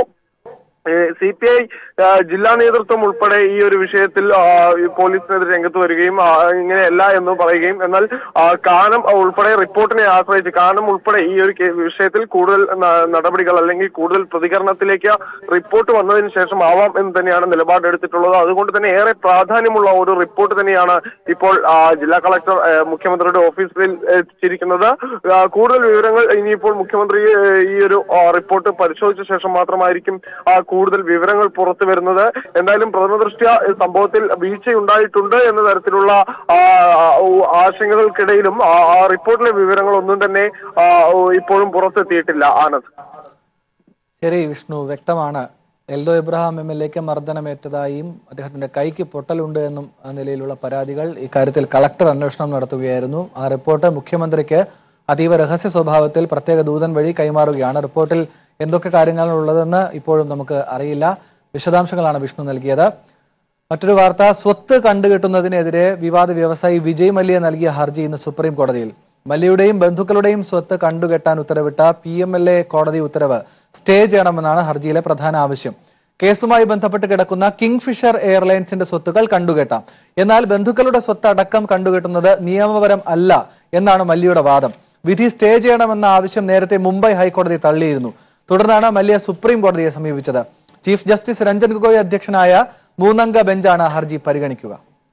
സി പി ഐ ജില്ലാ നേതൃത്വം ഉൾപ്പെടെ ഈ ഒരു വിഷയത്തിൽ ആ, ഈ പോലീസിനെതിരെ രംഗത്ത് വരികയും ആ, ഇങ്ങനെയല്ല എന്ന് പറയുകയും എന്നാൽ ആ, കാനം ഉൾപ്പെടെ റിപ്പോർട്ടിനെ ആശ്രയിച്ച് കാനം ഉൾപ്പെടെ ഈ ഒരു കേ- വിഷയത്തിൽ കൂടുതൽ ന- നടപടികൾ അല്ലെങ്കിൽ കൂടുതൽ പ്രതികരണത്തിലേക്ക് റിപ്പോർട്ട് വന്നതിന് ശേഷം ആവാം എന്ന് തന്നെയാണ് നിലപാടെടുത്തിട്ടുള്ളത് അതുകൊണ്ട് തന്നെ ഏറെ പ്രാധാന്യമുള്ള ഒരു റിപ്പോർട്ട് തന്നെയാണ് ഇപ്പോൾ ആ, ജില്ലാ കളക്ടർ ആ, മുഖ്യമന്ത്രിയുടെ ഓഫീസിൽ എത്തിച്ചിരിക്കുന്നത് ആ, കൂടുതൽ വിവരങ്ങൾ ഇനിയിപ്പോൾ മുഖ്യമന്ത്രി ആ, ഈ ഒരു ആ, റിപ്പോർട്ട് പരിശോധിച്ച ശേഷം മാത്രമായിരിക്കും ആ, കൂടുതൽ വിവരങ്ങൾ പുറത്തു വരുന്നത് എന്തായാലും പ്രഥമ ദൃഷ്ട്യ സംഭവത്തിൽ വീഴ്ചയുണ്ടായിട്ടുണ്ട് എന്ന തരത്തിലുള്ള ആ, ഉ- ആശങ്കകൾക്കിടയിലും ആ ആ റിപ്പോർട്ടിലെ വിവരങ്ങളൊന്നും തന്നെ ആ, ഇപ്പോഴും പുറത്തെത്തിയിട്ടില്ല ആനന്ദ് ശരി വിഷ്ണു വ്യക്തമാണ് എൽദോ ഇബ്രഹാം എം എൽ എക്ക് മർദ്ദനമേറ്റതായും അദ്ദേഹത്തിന്റെ കൈക്ക് പൊട്ടലുണ്ട് എന്നും ആ നിലയിലുള്ള പരാതികൾ ഇക്കാര്യത്തിൽ കളക്ടർ അന്വേഷണം നടത്തുകയായിരുന്നു ആ റിപ്പോർട്ട് മുഖ്യമന്ത്രിക്ക് അതീവ രഹസ്യ സ്വഭാവത്തിൽ പ്രത്യേക ദൂതൻ വഴി കൈമാറുകയാണ് റിപ്പോർട്ടിൽ എന്തൊക്കെ കാര്യങ്ങളാണ് ഉള്ളതെന്ന് ഇപ്പോഴും നമുക്ക് അറിയില്ല വിശദാംശങ്ങളാണ് വിഷ്ണു നൽകിയത് മറ്റൊരു വാർത്ത സ്വത്ത് കണ്ടുകെട്ടുന്നതിനെതിരെ വിവാദ വ്യവസായി വിജയ് മല്യ നൽകിയ ഹർജി ഇന്ന് സുപ്രീം കോടതിയിൽ മല്യയുടെയും ബന്ധുക്കളുടെയും സ്വത്ത് കണ്ടുകെട്ടാൻ ഉത്തരവിട്ട പി എം എൽ എ കോടതി ഉത്തരവ് സ്റ്റേ ചെയ്യണമെന്നാണ് ഹർജിയിലെ പ്രധാന ആവശ്യം കേസുമായി ബന്ധപ്പെട്ട് കിടക്കുന്ന കിങ് ഫിഷർ എയർലൈൻസിന്റെ സ്വത്തുക്കൾ കണ്ടുകെട്ടാം എന്നാൽ ബന്ധുക്കളുടെ സ്വത്ത് അടക്കം കണ്ടുകെട്ടുന്നത് നിയമപരം അല്ല എന്നാണ് മല്യയുടെ വാദം വിധി സ്റ്റേ ചെയ്യണമെന്ന ആവശ്യം നേരത്തെ മുംബൈ ഹൈക്കോടതി തള്ളിയിരുന്നു തുടർന്നാണ് മല്യ സുപ്രീം കോടതിയെ സമീപിച്ചത് ചീഫ് ജസ്റ്റിസ് രഞ്ജൻ ഗൊഗോയ് അധ്യക്ഷനായ മൂന്നംഗ ബെഞ്ചാണ് ഹർജി പരിഗണിക്കുക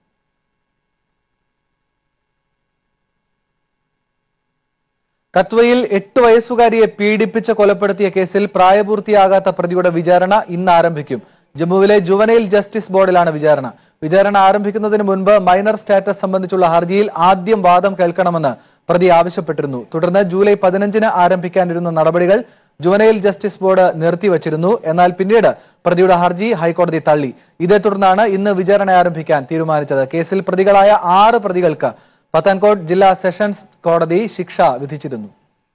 കത്വയിൽ എട്ട് വയസ്സുകാരിയെ പീഡിപ്പിച്ച് കൊലപ്പെടുത്തിയ കേസിൽ പ്രായപൂർത്തിയാകാത്ത പ്രതിയുടെ വിചാരണ ഇന്ന് ആരംഭിക്കും ജമ്മുവിലെ ജുവനൈൽ ജസ്റ്റിസ് ബോർഡിലാണ് വിചാരണ വിചാരണ ആരംഭിക്കുന്നതിന് മുൻപ് മൈനർ സ്റ്റാറ്റസ് സംബന്ധിച്ചുള്ള ഹർജിയിൽ ആദ്യം വാദം കേൾക്കണമെന്ന് പ്രതി ആവശ്യപ്പെട്ടിരുന്നു തുടർന്ന് ജൂലൈ പതിനഞ്ചിന് ആരംഭിക്കാനിരുന്ന നടപടികൾ ജുവനൈൽ ജസ്റ്റിസ് ബോർഡ് നിർത്തിവച്ചിരുന്നു എന്നാൽ പിന്നീട് പ്രതിയുടെ ഹർജി ഹൈക്കോടതി തള്ളി ഇതേ തുടർന്നാണ് ഇന്ന് വിചാരണ ആരംഭിക്കാൻ തീരുമാനിച്ചത് കേസിൽ പ്രതികളായ ആറ് പ്രതികൾക്ക് പത്താൻകോട്ട് ജില്ലാ സെഷൻസ് കോടതി ശിക്ഷ വിധിച്ചിരുന്നു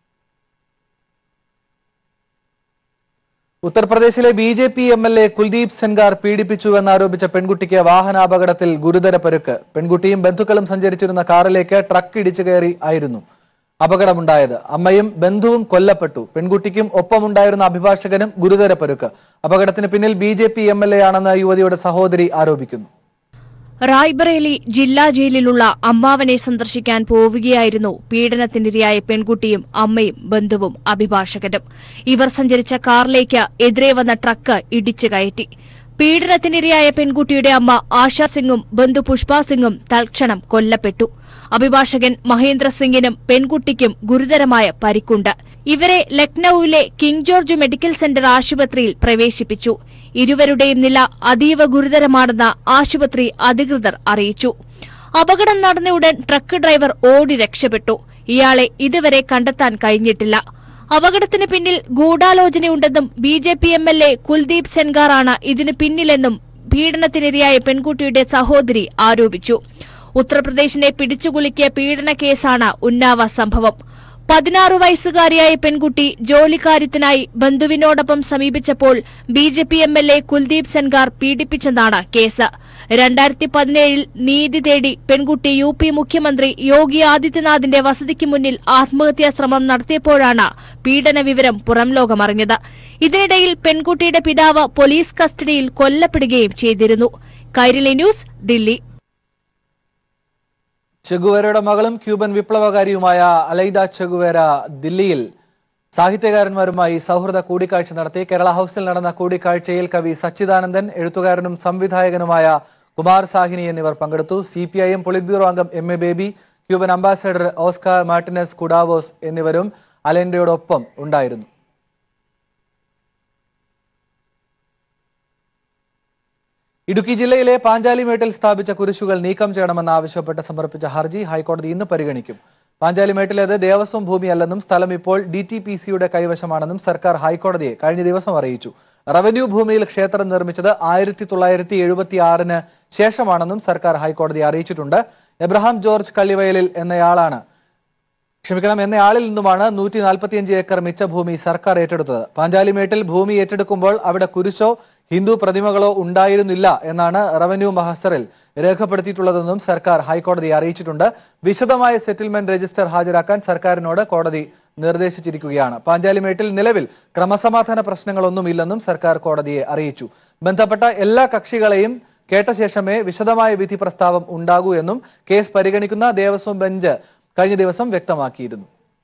ഉത്തർപ്രദേശിലെ B J P M L A Kuldeep Sengar പീഡിപ്പിച്ചുവെന്നാരോപിച്ച പെൺകുട്ടിക്ക് വാഹനാപകടത്തിൽ ഗുരുതര പരുക്ക് പെൺകുട്ടിയും ബന്ധുക്കളും സഞ്ചരിച്ചിരുന്ന കാറിലേക്ക് ട്രക്ക് ഇടിച്ചു കയറി ആയിരുന്നു അപകടമുണ്ടായത് അമ്മയും ബന്ധുവും കൊല്ലപ്പെട്ടു പെൺകുട്ടിക്കും ഒപ്പമുണ്ടായിരുന്ന അഭിഭാഷകനും ഗുരുതര പരുക്ക് അപകടത്തിന് പിന്നിൽ B J P M L A ആണെന്ന് യുവതിയുടെ സഹോദരി ആരോപിക്കുന്നു റായ്ബറേലി ജില്ലാ ജയിലിലുള്ള അമ്മാവനെ സന്ദർശിക്കാൻ പോവുകയായിരുന്നു പീഡനത്തിനിരയായ പെൺകുട്ടിയും അമ്മയും ബന്ധുവും അഭിഭാഷകനും ഇവർ സഞ്ചരിച്ച കാറിലേക്ക് എതിരെ വന്ന ട്രക്ക് ഇടിച്ചു കയറ്റി പീഡനത്തിനിരയായ പെൺകുട്ടിയുടെ അമ്മ ആശാ സിംഗും ബന്ധു പുഷ്പ സിംഗും തൽക്ഷണം കൊല്ലപ്പെട്ടു അഭിഭാഷകൻ മഹേന്ദ്ര സിംഗിനും പെൺകുട്ടിക്കും ഗുരുതരമായ പരിക്കുണ്ട് ഇവരെ ലക്നൌവിലെ കിങ് ജോർജ് മെഡിക്കൽ സെന്റർ ആശുപത്രിയിൽ പ്രവേശിപ്പിച്ചു ഇരുവരുടെയും നില അതീവ ഗുരുതരമാണെന്ന് ആശുപത്രി അധികൃതർ അറിയിച്ചു അപകടം നടന്ന ഉടൻ ട്രക്ക് ഡ്രൈവർ ഓടി രക്ഷപ്പെട്ടു ഇയാളെ ഇതുവരെ കണ്ടെത്താൻ കഴിഞ്ഞിട്ടില്ല അപകടത്തിന് പിന്നിൽ ഗൂഢാലോചനയുണ്ടെന്നും B J P M L A Kuldeep സെൻഗാറാണ് ഇതിന് പിന്നിലെന്നും പീഡനത്തിനിരയായ പെൺകുട്ടിയുടെ സഹോദരി ആരോപിച്ചു ഉത്തർപ്രദേശിനെ പിടിച്ചുകുലുക്കിയ പീഡന കേസാണ് ഉന്നാവ സംഭവം പതിനാറ് വയസ്സുകാരിയായ പെൺകുട്ടി ജോലിക്കാര്യത്തിനായി ബന്ധുവിനോടൊപ്പം സമീപിച്ചപ്പോൾ B J P M L A Kuldeep Sengar പീഡിപ്പിച്ചെന്നാണ് കേസ് രണ്ടായിരത്തി പതിനേഴിൽ നീതി തേടി പെൺകുട്ടി യു പി മുഖ്യമന്ത്രി യോഗി ആദിത്യനാഥിന്റെ വസതിക്ക് മുന്നിൽ ആത്മഹത്യാ ശ്രമം നടത്തിയപ്പോഴാണ് പീഡന വിവരം പുറം ലോകമറിഞ്ഞത് ഇതിനിടയിൽ പെൺകുട്ടിയുടെ പിതാവ് പോലീസ് കസ്റ്റഡിയിൽ കൊല്ലപ്പെടുകയും ചെയ്തിരുന്നു കൈരളി ന്യൂസ് ദില്ലി ചെഗുവേരയുടെ മകളും ക്യൂബൻ വിപ്ലവകാരിയുമായ അലൈഡ ചെഗുവേര ദില്ലിയിൽ സാഹിത്യകാരന്മാരുമായി സൗഹൃദ കൂടിക്കാഴ്ച നടത്തി കേരള ഹൌസിൽ നടന്ന കൂടിക്കാഴ്ചയിൽ കവി സച്ചിദാനന്ദൻ എഴുത്തുകാരനും സംവിധായകനുമായ കുമാർ സാഹിനി എന്നിവർ പങ്കെടുത്തു C P I M polit bureau അംഗം M A Baby Cuban ambassador Oscar Martinez Cordoves എന്നിവരും അലൈൻഡയോടൊപ്പം ഉണ്ടായിരുന്നു ഇടുക്കി ജില്ലയിലെ പാഞ്ചാലിമേട്ടിൽ സ്ഥാപിച്ച കുരിശുകൾ നീക്കം ചെയ്യണമെന്ന് ആവശ്യപ്പെട്ട് സമർപ്പിച്ച ഹർജി ഹൈക്കോടതി ഇന്ന് പരിഗണിക്കും പാഞ്ചാലിമേട്ടിലേത് ദേവസ്വം ഭൂമിയല്ലെന്നും സ്ഥലം ഇപ്പോൾ ഡി ടി പി സിയുടെ കൈവശമാണെന്നും സർക്കാർ ഹൈക്കോടതിയെ കഴിഞ്ഞ ദിവസം അറിയിച്ചു റവന്യൂ ഭൂമിയിൽ ക്ഷേത്രം നിർമ്മിച്ചത് ആയിരത്തി തൊള്ളായിരത്തി എഴുപത്തി ആറിന് ശേഷമാണെന്നും സർക്കാർ ഹൈക്കോടതിയെ അറിയിച്ചിട്ടുണ്ട് എബ്രഹാം ജോർജ് കള്ളിവയലിൽ എന്നയാളാണ് ക്ഷമിക്കണം എന്നയാളിൽ നിന്നുമാണ് നൂറ്റി നാൽപ്പത്തിയഞ്ച് ഏക്കർ മിച്ച ഭൂമി സർക്കാർ ഏറ്റെടുത്തത് പാഞ്ചാലിമേട്ടിൽ ഭൂമി ഏറ്റെടുക്കുമ്പോൾ അവിടെ കുരിശോ ഹിന്ദു പ്രതിമകളോ ഉണ്ടായിരുന്നില്ല എന്നാണ് റവന്യൂ മഹസറിൽ രേഖപ്പെടുത്തിയിട്ടുള്ളതെന്നും സർക്കാർ ഹൈക്കോടതിയെ അറിയിച്ചിട്ടുണ്ട് വിശദമായ സെറ്റിൽമെന്റ് രജിസ്റ്റർ ഹാജരാക്കാൻ സർക്കാരിനോട് കോടതി നിർദ്ദേശിച്ചിരിക്കുകയാണ് പാഞ്ചാലിമേട്ടിൽ നിലവിൽ ക്രമസമാധാന പ്രശ്നങ്ങളൊന്നുമില്ലെന്നും സർക്കാർ കോടതിയെ അറിയിച്ചു ബന്ധപ്പെട്ട എല്ലാ കക്ഷികളെയും കേട്ട ശേഷമേ വിശദമായ വിധി പ്രസ്താവം ഉണ്ടാകൂ എന്നും കേസ് പരിഗണിക്കുന്ന ദേവസ്വം ബെഞ്ച് കഴിഞ്ഞ ദിവസം വ്യക്തമാക്കിയിരുന്നു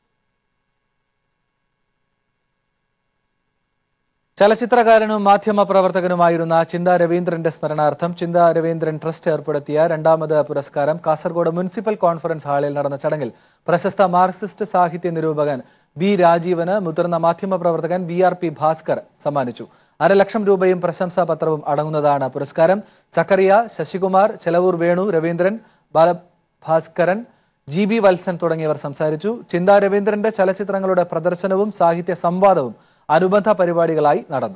ചലച്ചിത്രകാരനും മാധ്യമ പ്രവർത്തകനുമായിരുന്ന ചിന്ത രവീന്ദ്രന്റെ സ്മരണാർത്ഥം ചിന്ത രവീന്ദ്രൻ ട്രസ്റ്റ് ഏർപ്പെടുത്തിയ രണ്ടാമത് പുരസ്കാരം കാസർഗോഡ് മുനിസിപ്പൽ കോൺഫറൻസ് ഹാളിൽ നടന്ന ചടങ്ങിൽ പ്രശസ്ത മാർക്സിസ്റ്റ് സാഹിത്യ നിരൂപകൻ ബി രാജീവന് മുതിർന്ന മാധ്യമ പ്രവർത്തകൻ ബി ആർ പി ഭാസ്കർ സമ്മാനിച്ചു അരലക്ഷം രൂപയും പ്രശംസാ പത്രവും അടങ്ങുന്നതാണ് പുരസ്കാരം സക്കറിയ ശശികുമാർ ചെലവൂർ വേണു രവീന്ദ്രൻ ബാലഭാസ്കരൻ ജി ബി വത്സൻ തുടങ്ങിയവർ സംസാരിച്ചു ചിന്താ രവീന്ദ്രന്റെ ചലച്ചിത്രങ്ങളുടെ പ്രദർശനവും സാഹിത്യ സംവാദവും അനുബന്ധ പരിപാടികളായി നടന്നു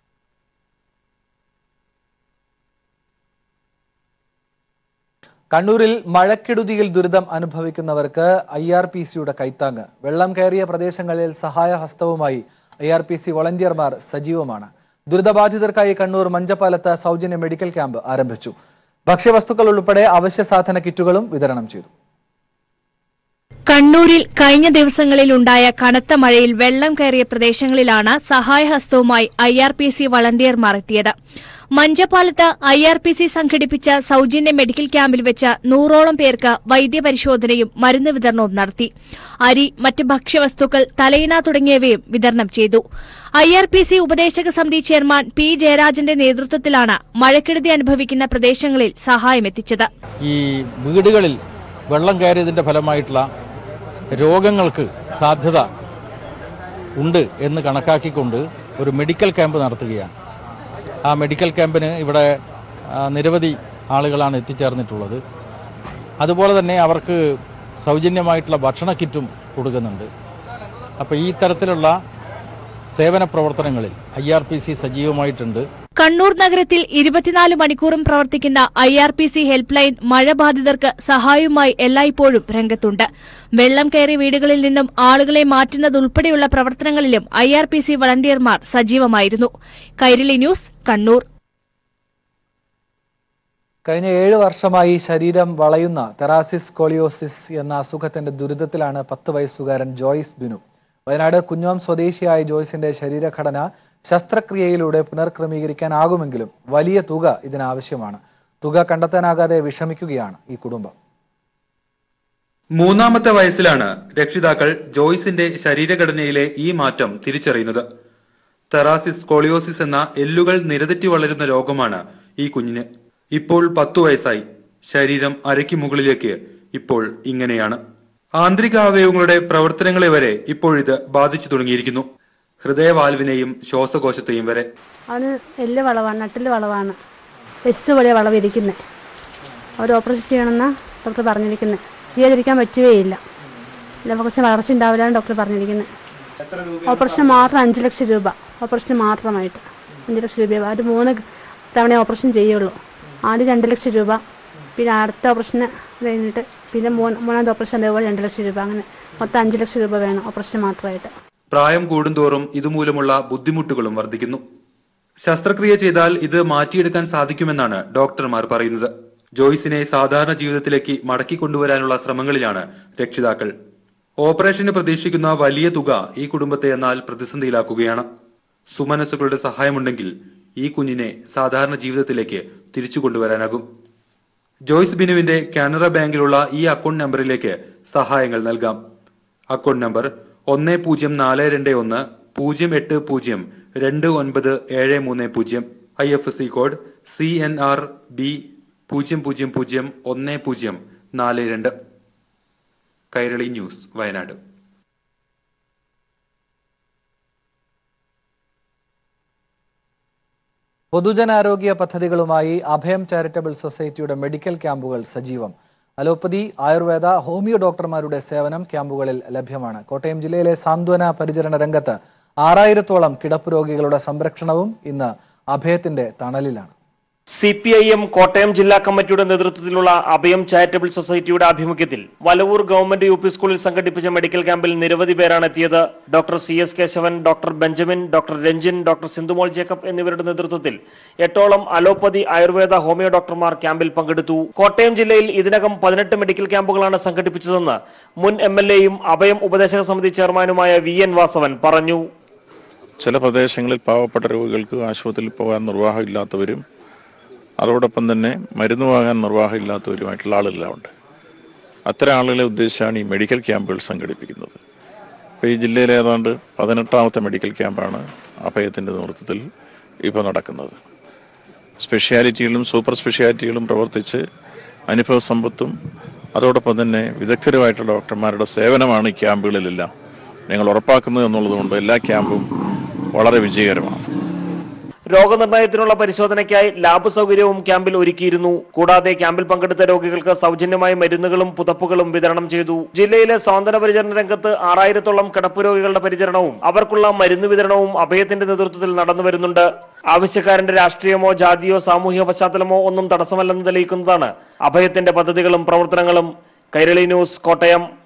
കണ്ണൂരിൽ മഴക്കെടുതിയിൽ ദുരിതം അനുഭവിക്കുന്നവർക്ക് ഐ ആർ പി സിയുടെ കൈത്താങ്ങ് വെള്ളം കയറിയ പ്രദേശങ്ങളിൽ സഹായഹസ്തവുമായി ഐ ആർ പി സി വളണ്ടിയർമാർ സജീവമാണ് ദുരിതബാധിതർക്കായി കണ്ണൂർ മഞ്ചപ്പാലത്ത് സൗജന്യ മെഡിക്കൽ ക്യാമ്പ് ആരംഭിച്ചു ഭക്ഷ്യവസ്തുക്കൾ ഉൾപ്പെടെ അവശ്യ സാധന കിറ്റുകളും വിതരണം ചെയ്തു കണ്ണൂരിൽ കഴിഞ്ഞ ദിവസങ്ങളിൽ ഉണ്ടായ കനത്ത മഴയിൽ വെള്ളം കയറിയ പ്രദേശങ്ങളിലാണ് സഹായഹസ്തവുമായി ഐ ആർ പി സി വളണ്ടിയർമാർ എത്തിയത് മഞ്ചപ്പാലത്ത് ഐ ആർ പി സി സംഘടിപ്പിച്ച സൌജന്യ മെഡിക്കൽ ക്യാമ്പിൽ വെച്ച് നൂറോളം പേർക്ക് വൈദ്യപരിശോധനയും മരുന്ന് വിതരണവും നടത്തി അരി മറ്റ് ഭക്ഷ്യവസ്തുക്കൾ തലയിണ തുടങ്ങിയവയും വിതരണം ചെയ്തു ഐ ആർ പി സി ഉപദേശക സമിതി ചെയർമാൻ പി ജയരാജന്റെ നേതൃത്വത്തിലാണ് മഴക്കെടുതി അനുഭവിക്കുന്ന പ്രദേശങ്ങളിൽ സഹായമെത്തിച്ചത് ഈ വീടുകളിൽ വെള്ളം കയറിയതിൻ്റെ ഫലമായിട്ടുള്ള രോഗങ്ങൾക്ക് സാധ്യത ഉണ്ട് എന്ന് കണക്കാക്കിക്കൊണ്ട് ഒരു മെഡിക്കൽ ക്യാമ്പ് നടത്തുകയാണ് ആ മെഡിക്കൽ ക്യാമ്പിന് ഇവിടെ ആ, നിരവധി ആളുകളാണ് എത്തിച്ചേർന്നിട്ടുള്ളത് അതുപോലെ തന്നെ അവർക്ക് സൗജന്യമായിട്ടുള്ള ഭക്ഷണ കിറ്റും കൊടുക്കുന്നുണ്ട് അപ്പോൾ ഈ തരത്തിലുള്ള സേവന പ്രവർത്തനങ്ങളിൽ ഐ ആർ പി സി സജീവമായിട്ടുണ്ട് കണ്ണൂർ നഗരത്തിൽ ഇരുപത്തിനാല് മണിക്കൂറും പ്രവർത്തിക്കുന്ന I R P C helpline മഴ ബാധിതർക്ക് സഹായവുമായി എല്ലായ്പ്പോഴും രംഗത്തുണ്ട് വെള്ളം കയറിയ വീടുകളിൽ നിന്നും ആളുകളെ മാറ്റുന്നതുൾപ്പെടെയുള്ള പ്രവർത്തനങ്ങളിലും ഐ ആർ പി സി വളണ്ടിയർമാർ സജീവമായിരുന്നു കൈരളി ന്യൂസ് കണ്ണൂർ കഴിഞ്ഞ ഏഴ് വർഷമായി ശരീരം വളയുന്ന തെറാസിസ് കോളിയോസിസ് എന്ന അസുഖത്തിന്റെ ദുരിതത്തിലാണ് പത്ത് വയസ്സുകാരൻ ജോയ്സ് ബിനു വയനാട് കുഞ്ഞോം സ്വദേശിയായ ജോയ്സിന്റെ ശരീരഘടന ശസ്ത്രക്രിയയിലൂടെ പുനർക്രമീകരിക്കാനാകുമെങ്കിലും വലിയ തുക ഇതിനാവശ്യമാണ് തുക കണ്ടെത്താനാകാതെ വിഷമിക്കുകയാണ് ഈ കുടുംബം മൂന്നാമത്തെ വയസ്സിലാണ് രക്ഷിതാക്കൾ ജോയ്സിന്റെ ശരീരഘടനയിലെ ഈ മാറ്റം തിരിച്ചറിയുന്നത് തെറാസിസ് കോളിയോസിസ് എന്ന എല്ലുകൾ നിരതെറ്റി വളരുന്ന രോഗമാണ് ഈ കുഞ്ഞിന് ഇപ്പോൾ പത്തു വയസ്സായി ശരീരം അരയ്ക്ക് മുകളിലേക്ക് ഇപ്പോൾ ഇങ്ങനെയാണ് ആന്തരിക അവയവങ്ങളുടെ പ്രവർത്തനങ്ങളെ വരെ ഇപ്പോഴിത് ബാധിച്ചു തുടങ്ങിയിരിക്കുന്നു ഹൃദയവാൽവിനെയും ശ്വാസകോശത്തെയും വരെ അവന് എല്ല് വളവാണ് നട്ടില് വളവാണ് എസ് പോലെ വളവിരിക്കുന്നത് അവർ ഓപ്പറേഷൻ ചെയ്യണമെന്നാണ് ഡോക്ടർ പറഞ്ഞിരിക്കുന്നത് ചെയ്യാതിരിക്കാൻ പറ്റുകയില്ല ഇല്ല കുറച്ച് വളർച്ച ഉണ്ടാവില്ലാണ് ഡോക്ടർ പറഞ്ഞിരിക്കുന്നത് ഓപ്പറേഷൻ മാത്രം അഞ്ച് ലക്ഷം രൂപ ഓപ്പറേഷൻ മാത്രമായിട്ട് അഞ്ച് ലക്ഷം രൂപ ഒരു മൂന്ന് തവണ ഓപ്പറേഷൻ ചെയ്യുള്ളൂ ആദ്യം രണ്ട് ലക്ഷം രൂപ പിന്നെ അടുത്ത ഓപ്പറേഷന് കഴിഞ്ഞിട്ട് പിന്നെ മൂന്ന് മൂന്നാമത്തെ ഓപ്പറേഷൻ അതേപോലെ രണ്ട് ലക്ഷം രൂപ അങ്ങനെ മൊത്തം അഞ്ച് ലക്ഷം രൂപ വേണം ഓപ്പറേഷൻ മാത്രമായിട്ട് പ്രായം കൂടുന്തോറും ഇതുമൂലമുള്ള ബുദ്ധിമുട്ടുകളും വർദ്ധിക്കുന്നു ശസ്ത്രക്രിയ ചെയ്താൽ ഇത് മാറ്റിയെടുക്കാൻ സാധിക്കുമെന്നാണ് ഡോക്ടർമാർ പറയുന്നത് ജോയ്സിനെ സാധാരണ ജീവിതത്തിലേക്ക് മടക്കി കൊണ്ടുവരാനുള്ള ശ്രമങ്ങളിലാണ് രക്ഷിതാക്കൾ ഓപ്പറേഷന് പ്രതീക്ഷിക്കുന്ന വലിയ തുക ഈ കുടുംബത്തെ എന്നാൽ പ്രതിസന്ധിയിലാക്കുകയാണ് സുമനസ്സുകളുടെ സഹായമുണ്ടെങ്കിൽ ഈ കുഞ്ഞിനെ സാധാരണ ജീവിതത്തിലേക്ക് തിരിച്ചു കൊണ്ടുവരാനാകും ജോയ്സ് ബിനുവിന്റെ കാനറ ബാങ്കിലുള്ള ഈ അക്കൗണ്ട് നമ്പറിലേക്ക് സഹായങ്ങൾ നൽകാം അക്കൗണ്ട് നമ്പർ ഒന്ന് പൂജ്യം നാല് രണ്ട് ഒന്ന് പൂജ്യം എട്ട് പൂജ്യം രണ്ട് ഒൻപത് ഏഴ് മൂന്ന് പൂജ്യം I F C code C N R B പൂജ്യം പൂജ്യം പൂജ്യം ഒന്ന് പൂജ്യം നാല് രണ്ട് കൈരളി ന്യൂസ് വയനാട് പൊതുജനാരോഗ്യ പദ്ധതികളുമായി അഭയം ചാരിറ്റബിൾ സൊസൈറ്റിയുടെ മെഡിക്കൽ ക്യാമ്പുകൾ സജീവം അലോപ്പതി ആയുർവേദ ഹോമിയോ ഡോക്ടർമാരുടെ സേവനം ക്യാമ്പുകളിൽ ലഭ്യമാണ് കോട്ടയം ജില്ലയിലെ സാന്ത്വന പരിചരണ രംഗത്ത് ആറായിരത്തോളം കിടപ്പ് രോഗികളുടെ സംരക്ഷണവും ഇന്ന് അഭയത്തിന്റെ തണലിലാണ് C P I M Kottayam ജില്ലാ കമ്മിറ്റിയുടെ നേതൃത്വത്തിലുള്ള അഭയം ചാരിറ്റബിൾ സൊസൈറ്റിയുടെ ആഭിമുഖ്യത്തിൽ വലവൂർ ഗവൺമെന്റ് യു പി സ്കൂളിൽ സംഘടിപ്പിച്ച മെഡിക്കൽ ക്യാമ്പിൽ നിരവധി പേരാണ് എത്തിയത് doctor C S Keshavan doctor Benjamin doctor Ranjin doctor Sindhumol Jacob എന്നിവരുടെ നേതൃത്വത്തിൽ എട്ടോളം അലോപ്പതി ആയുർവേദ ഹോമിയോ ഡോക്ടർമാർ ക്യാമ്പിൽ പങ്കെടുത്തു കോട്ടയം ജില്ലയിൽ ഇതിനകം പതിനെട്ട് മെഡിക്കൽ ക്യാമ്പുകളാണ് സംഘടിപ്പിച്ചതെന്ന് മുൻ എം എൽ എയും അഭയം ഉപദേശക സമിതി ചെയർമാനുമായ വി എൻ വാസവൻ പറഞ്ഞു ചില പ്രദേശങ്ങളിൽ പാവപ്പെട്ട രോഗികൾക്ക് ആശുപത്രിയിൽ പോകാൻ നിർവാഹമില്ലാത്തവരും അതോടൊപ്പം തന്നെ മരുന്ന് വാങ്ങാൻ നിർവാഹമില്ലാത്തവരുമായിട്ടുള്ള ആളുകളെല്ലാം ഉണ്ട് അത്തരം ആളുകളെ ഉദ്ദേശിച്ചാണ് ഈ മെഡിക്കൽ ക്യാമ്പുകൾ സംഘടിപ്പിക്കുന്നത് ഇപ്പോൾ ഈ ജില്ലയിലെ ഏതാണ്ട് പതിനെട്ടാമത്തെ മെഡിക്കൽ ക്യാമ്പാണ് അഭയത്തിൻ്റെ നേതൃത്വത്തിൽ ഇപ്പോൾ നടക്കുന്നത് സ്പെഷ്യാലിറ്റികളും സൂപ്പർ സ്പെഷ്യാലിറ്റികളും പ്രവർത്തിച്ച് അനുഭവ സമ്പത്തും അതോടൊപ്പം തന്നെ വിദഗ്ധരുമായിട്ടുള്ള ഡോക്ടർമാരുടെ സേവനമാണ് ഈ ക്യാമ്പുകളിലെല്ലാം ഞങ്ങൾ ഉറപ്പാക്കുന്നത് എന്നുള്ളതുകൊണ്ട് എല്ലാ ക്യാമ്പും വളരെ വിജയകരമാണ് രോഗനിർണയത്തിനുള്ള പരിശോധനയ്ക്കായി ലാബ് സൗകര്യവും ക്യാമ്പിൽ ഒരുക്കിയിരുന്നു കൂടാതെ ക്യാമ്പിൽ പങ്കെടുത്ത രോഗികൾക്ക് സൗജന്യമായ മരുന്നുകളും പുതപ്പുകളും വിതരണം ചെയ്തു ജില്ലയിലെ സ്വാതന്ത്ര്യ പരിചരണ രംഗത്ത് ആറായിരത്തോളം കിടപ്പ് രോഗികളുടെ പരിചരണവും അവർക്കുള്ള മരുന്ന് വിതരണവും അഭയത്തിന്റെ നേതൃത്വത്തിൽ നടന്നു വരുന്നുണ്ട് ആവശ്യക്കാരന്റെ രാഷ്ട്രീയമോ ജാതിയോ സാമൂഹിക പശ്ചാത്തലമോ ഒന്നും തടസ്സമല്ലെന്ന് തെളിയിക്കുന്നതാണ് അഭയത്തിന്റെ പദ്ധതികളും പ്രവർത്തനങ്ങളും കൈരളി ന്യൂസ് കോട്ടയം